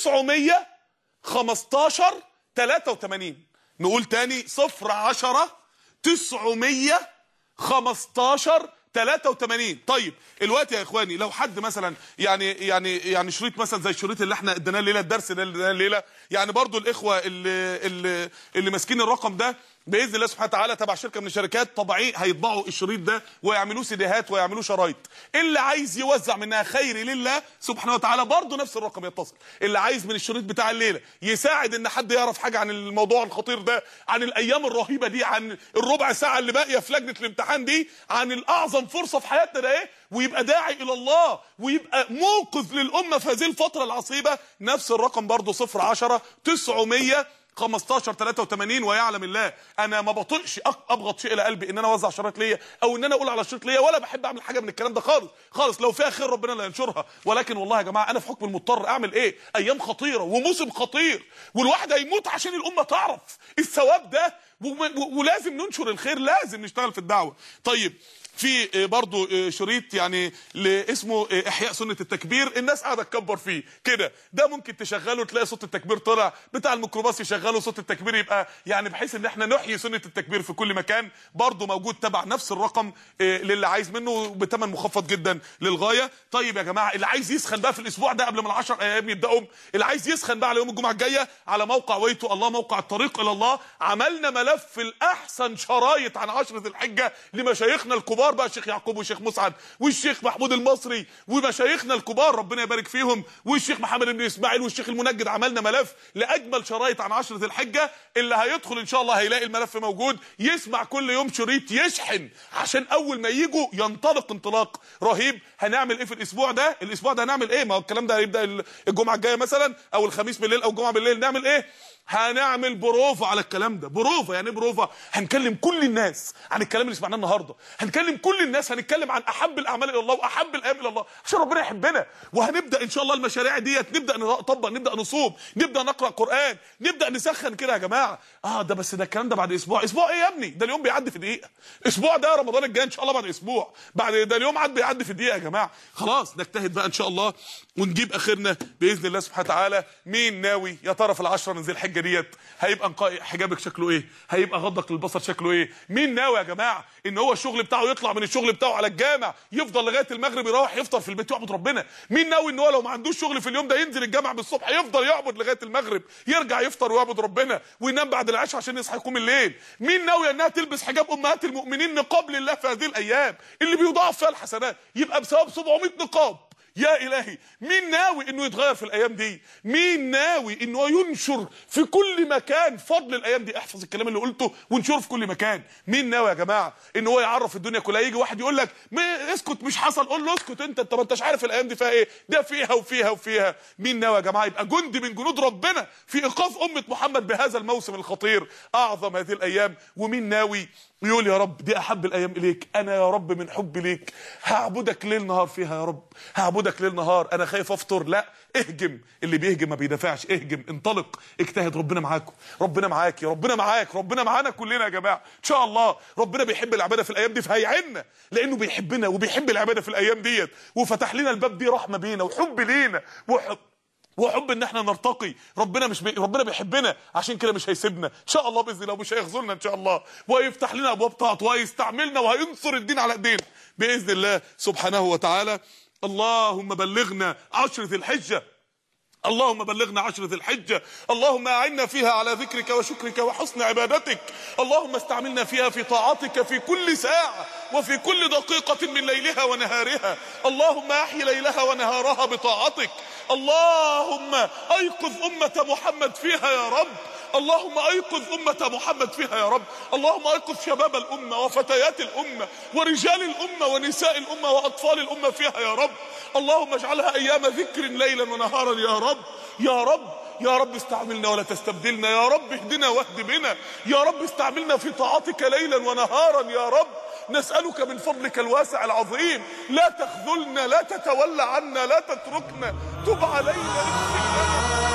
900 15 83 نقول تاني 010 900 15 83 طيب الوقت يا اخواني لو حد مثلا يعني يعني يعني شريط مثلا زي الشريط اللي احنا اديناه الليله الدرس ده اللي اديناه الليله يعني برضو الاخوه اللي اللي, اللي ماسكين الرقم ده باذن الله سبحانه وتعالى تبع شركه من الشركات طبعيه هيطبعوا الشريط ده ويعملوه سيديهات ويعملوه شرايط اللي عايز يوزع منها خير لله سبحانه وتعالى برضه نفس الرقم يتصل اللي عايز من الشريط بتاع الليله يساعد ان حد يعرف حاجه عن الموضوع الخطير ده عن الايام الرهيبه دي عن الربع ساعه اللي باقيه في لجنه الامتحان دي عن الاعظم فرصه في حياتنا ده ايه ويبقى داعي الى الله ويبقى منقذ للامه في هذه الفتره العصيبه نفس الرقم برضه 010 900 15 83 ويعلم الله انا ما بطيقش أق- ابغض شيء الى قلبي ان انا اوزع شرايط ليا او ان انا اقول على شريط ليا ولا بحب اعمل حاجه من الكلام ده خالص خالص لو فيها خير ربنا لا ينشرها ولكن والله يا جماعه انا في حكم المضطر اعمل ايه ايام خطيره وموسم خطير والواحد هيموت عشان الامه تعرف الثواب ده و- و- ولازم ننشر الخير لازم نشتغل في الدعوه طيب في آه، برضو آه، شريط يعني ل- اسمه آه، احياء سنه التكبير الناس قاعده تكبر فيه كده ده ممكن تشغله تلاقي صوت التكبير طلع بتاع الميكروباص يشغله صوت التكبير يبقى يعني بحيث ان احنا نحيي سنه التكبير في كل مكان برضو موجود تبع نفس الرقم آه، للي عايز منه بثمن مخفض جدا للغايه طيب يا جماعه اللي عايز يسخن بقى في الاسبوع ده قبل ما العشر ايام يبداوا اللي عايز يسخن بقى على يوم الجمعه الجايه على موقع ويتو الله موقع الطريق الى الله عملنا ملف الاحسن شرايط عن عشر ذي الحجه لمشايخنا الكبار بقى الشيخ يعقوب والشيخ مسعد والشيخ محمود المصري ومشايخنا الكبار ربنا يبارك فيهم والشيخ محمد بن اسماعيل والشيخ المنجد عملنا ملف لاجمل شرايط عن عشر ذي الحجه اللي هيدخل ان شاء الله هيلاقي الملف موجود يسمع كل يوم شريط يشحن عشان اول ما يجوا ينطلق انطلاق رهيب هنعمل ايه في الاسبوع ده الاسبوع ده هنعمل ايه ما هو الكلام ده هيبدا الجمعه الجايه مثلا او الخميس بالليل او الجمعه بالليل نعمل ايه هنعمل بروفا على الكلام ده بروفا يعني ايه بروفا هنكلم كل الناس عن الكلام اللي سمعناه النهارده هنكلم كل الناس هنتكلم عن احب الاعمال الى الله واحب الايام الى الله عشان ربنا يحبنا وهنبدا ان شاء الله المشاريع ديت نبدا نطبق نبدا نصوم نبدا نقرا قران نبدا نسخن كده يا جماعه اه ده بس ده الكلام ده بعد اسبوع اسبوع ايه يا ابني ده اليوم بيعدي في دقيقه اسبوع ده رمضان الجاي ان شاء الله بعد اسبوع بعد ده اليوم عاد بيعدي في دقيقه يا جماعه خلاص نجتهد بقى ان شاء الله ونجيب اخرنا باذن الله سبحانه وتعالى مين ناوي يا ترى في العشره من ذي الحجه ديت هيبقى نقاء حجابك شكله ايه هيبقى غضك للبصر شكله ايه مين ناوي يا جماعه ان هو الشغل بتاعه يطلع من الشغل بتاعه على الجامع يفضل لغايه المغرب يروح يفطر في البيت يعبد ربنا مين ناوي ان هو لو ما عندوش شغل في اليوم ده ينزل الجامع بالصبح يفضل يعبد لغايه المغرب يرجع يفطر ويعبد ربنا وينام بعد العشاء عشان يصحى يقوم الليل مين ناوي انها تلبس حجاب امهات المؤمنين نقاب لله في هذه الايام اللي بيضاعف فيها الحسنات يبقى بسبب 700 نقاب يا الهي مين ناوي انه يتغير في الايام دي مين ناوي انه ينشر في كل مكان فضل الايام دي احفظ الكلام اللي قلته وانشره في كل مكان مين ناوي يا جماعه ان هو يعرف الدنيا كلها يجي واحد يقول لك ما اسكت مش حصل قول له اسكت انت انت ما انتش عارف الايام دي فيها ايه ده فيها وفيها وفيها مين ناوي يا جماعه يبقى جندي من جنود ربنا في ايقاف امه محمد بهذا الموسم الخطير اعظم هذه الايام ومين ناوي يقول يا رب دي احب الايام اليك انا يا رب من حبي ليك هعبدك ليل نهار فيها يا رب هعبدك ليل نهار انا خايف افطر لا اهجم اللي بيهجم ما بيدافعش اهجم انطلق اجتهد ربنا معاكم ربنا معاك يا ربنا معاك ربنا معانا كلنا يا جماعه ان شاء الله ربنا بيحب العباده في الايام دي فهيعنا لانه بيحبنا وبيحب العباده في الايام ديت وفتح لنا الباب دي رحمه بينا وحب لينا وحب وحب ان احنا نرتقي ربنا مش بي... ربنا بيحبنا عشان كده مش هيسيبنا ان شاء الله باذن الله ومش هيخذلنا ان شاء الله وهيفتح لنا ابواب طاعته وهيستعملنا وهينصر الدين على ايدينا باذن الله سبحانه وتعالى اللهم بلغنا عشر ذي الحجه اللهم بلغنا عشر ذي الحجة اللهم أعنا فيها على ذكرك وشكرك وحسن عبادتك اللهم استعملنا فيها في طاعتك في كل ساعة وفي كل دقيقة من ليلها ونهارها اللهم أحي ليلها ونهارها بطاعتك اللهم أيقظ أمة محمد فيها يا رب اللهم ايقظ أمة محمد فيها يا رب اللهم ايقظ شباب الأمة وفتيات الأمة ورجال الأمة ونساء الأمة وأطفال الأمة فيها يا رب اللهم اجعلها أيام ذكر ليلا ونهارا يا رب يا رب يا رب استعملنا ولا تستبدلنا يا رب اهدنا واهد بنا يا رب استعملنا في طاعتك ليلا ونهارا يا رب نسألك من فضلك الواسع العظيم لا تخذلنا لا تتولى عنا لا تتركنا تب علينا اغفر لنا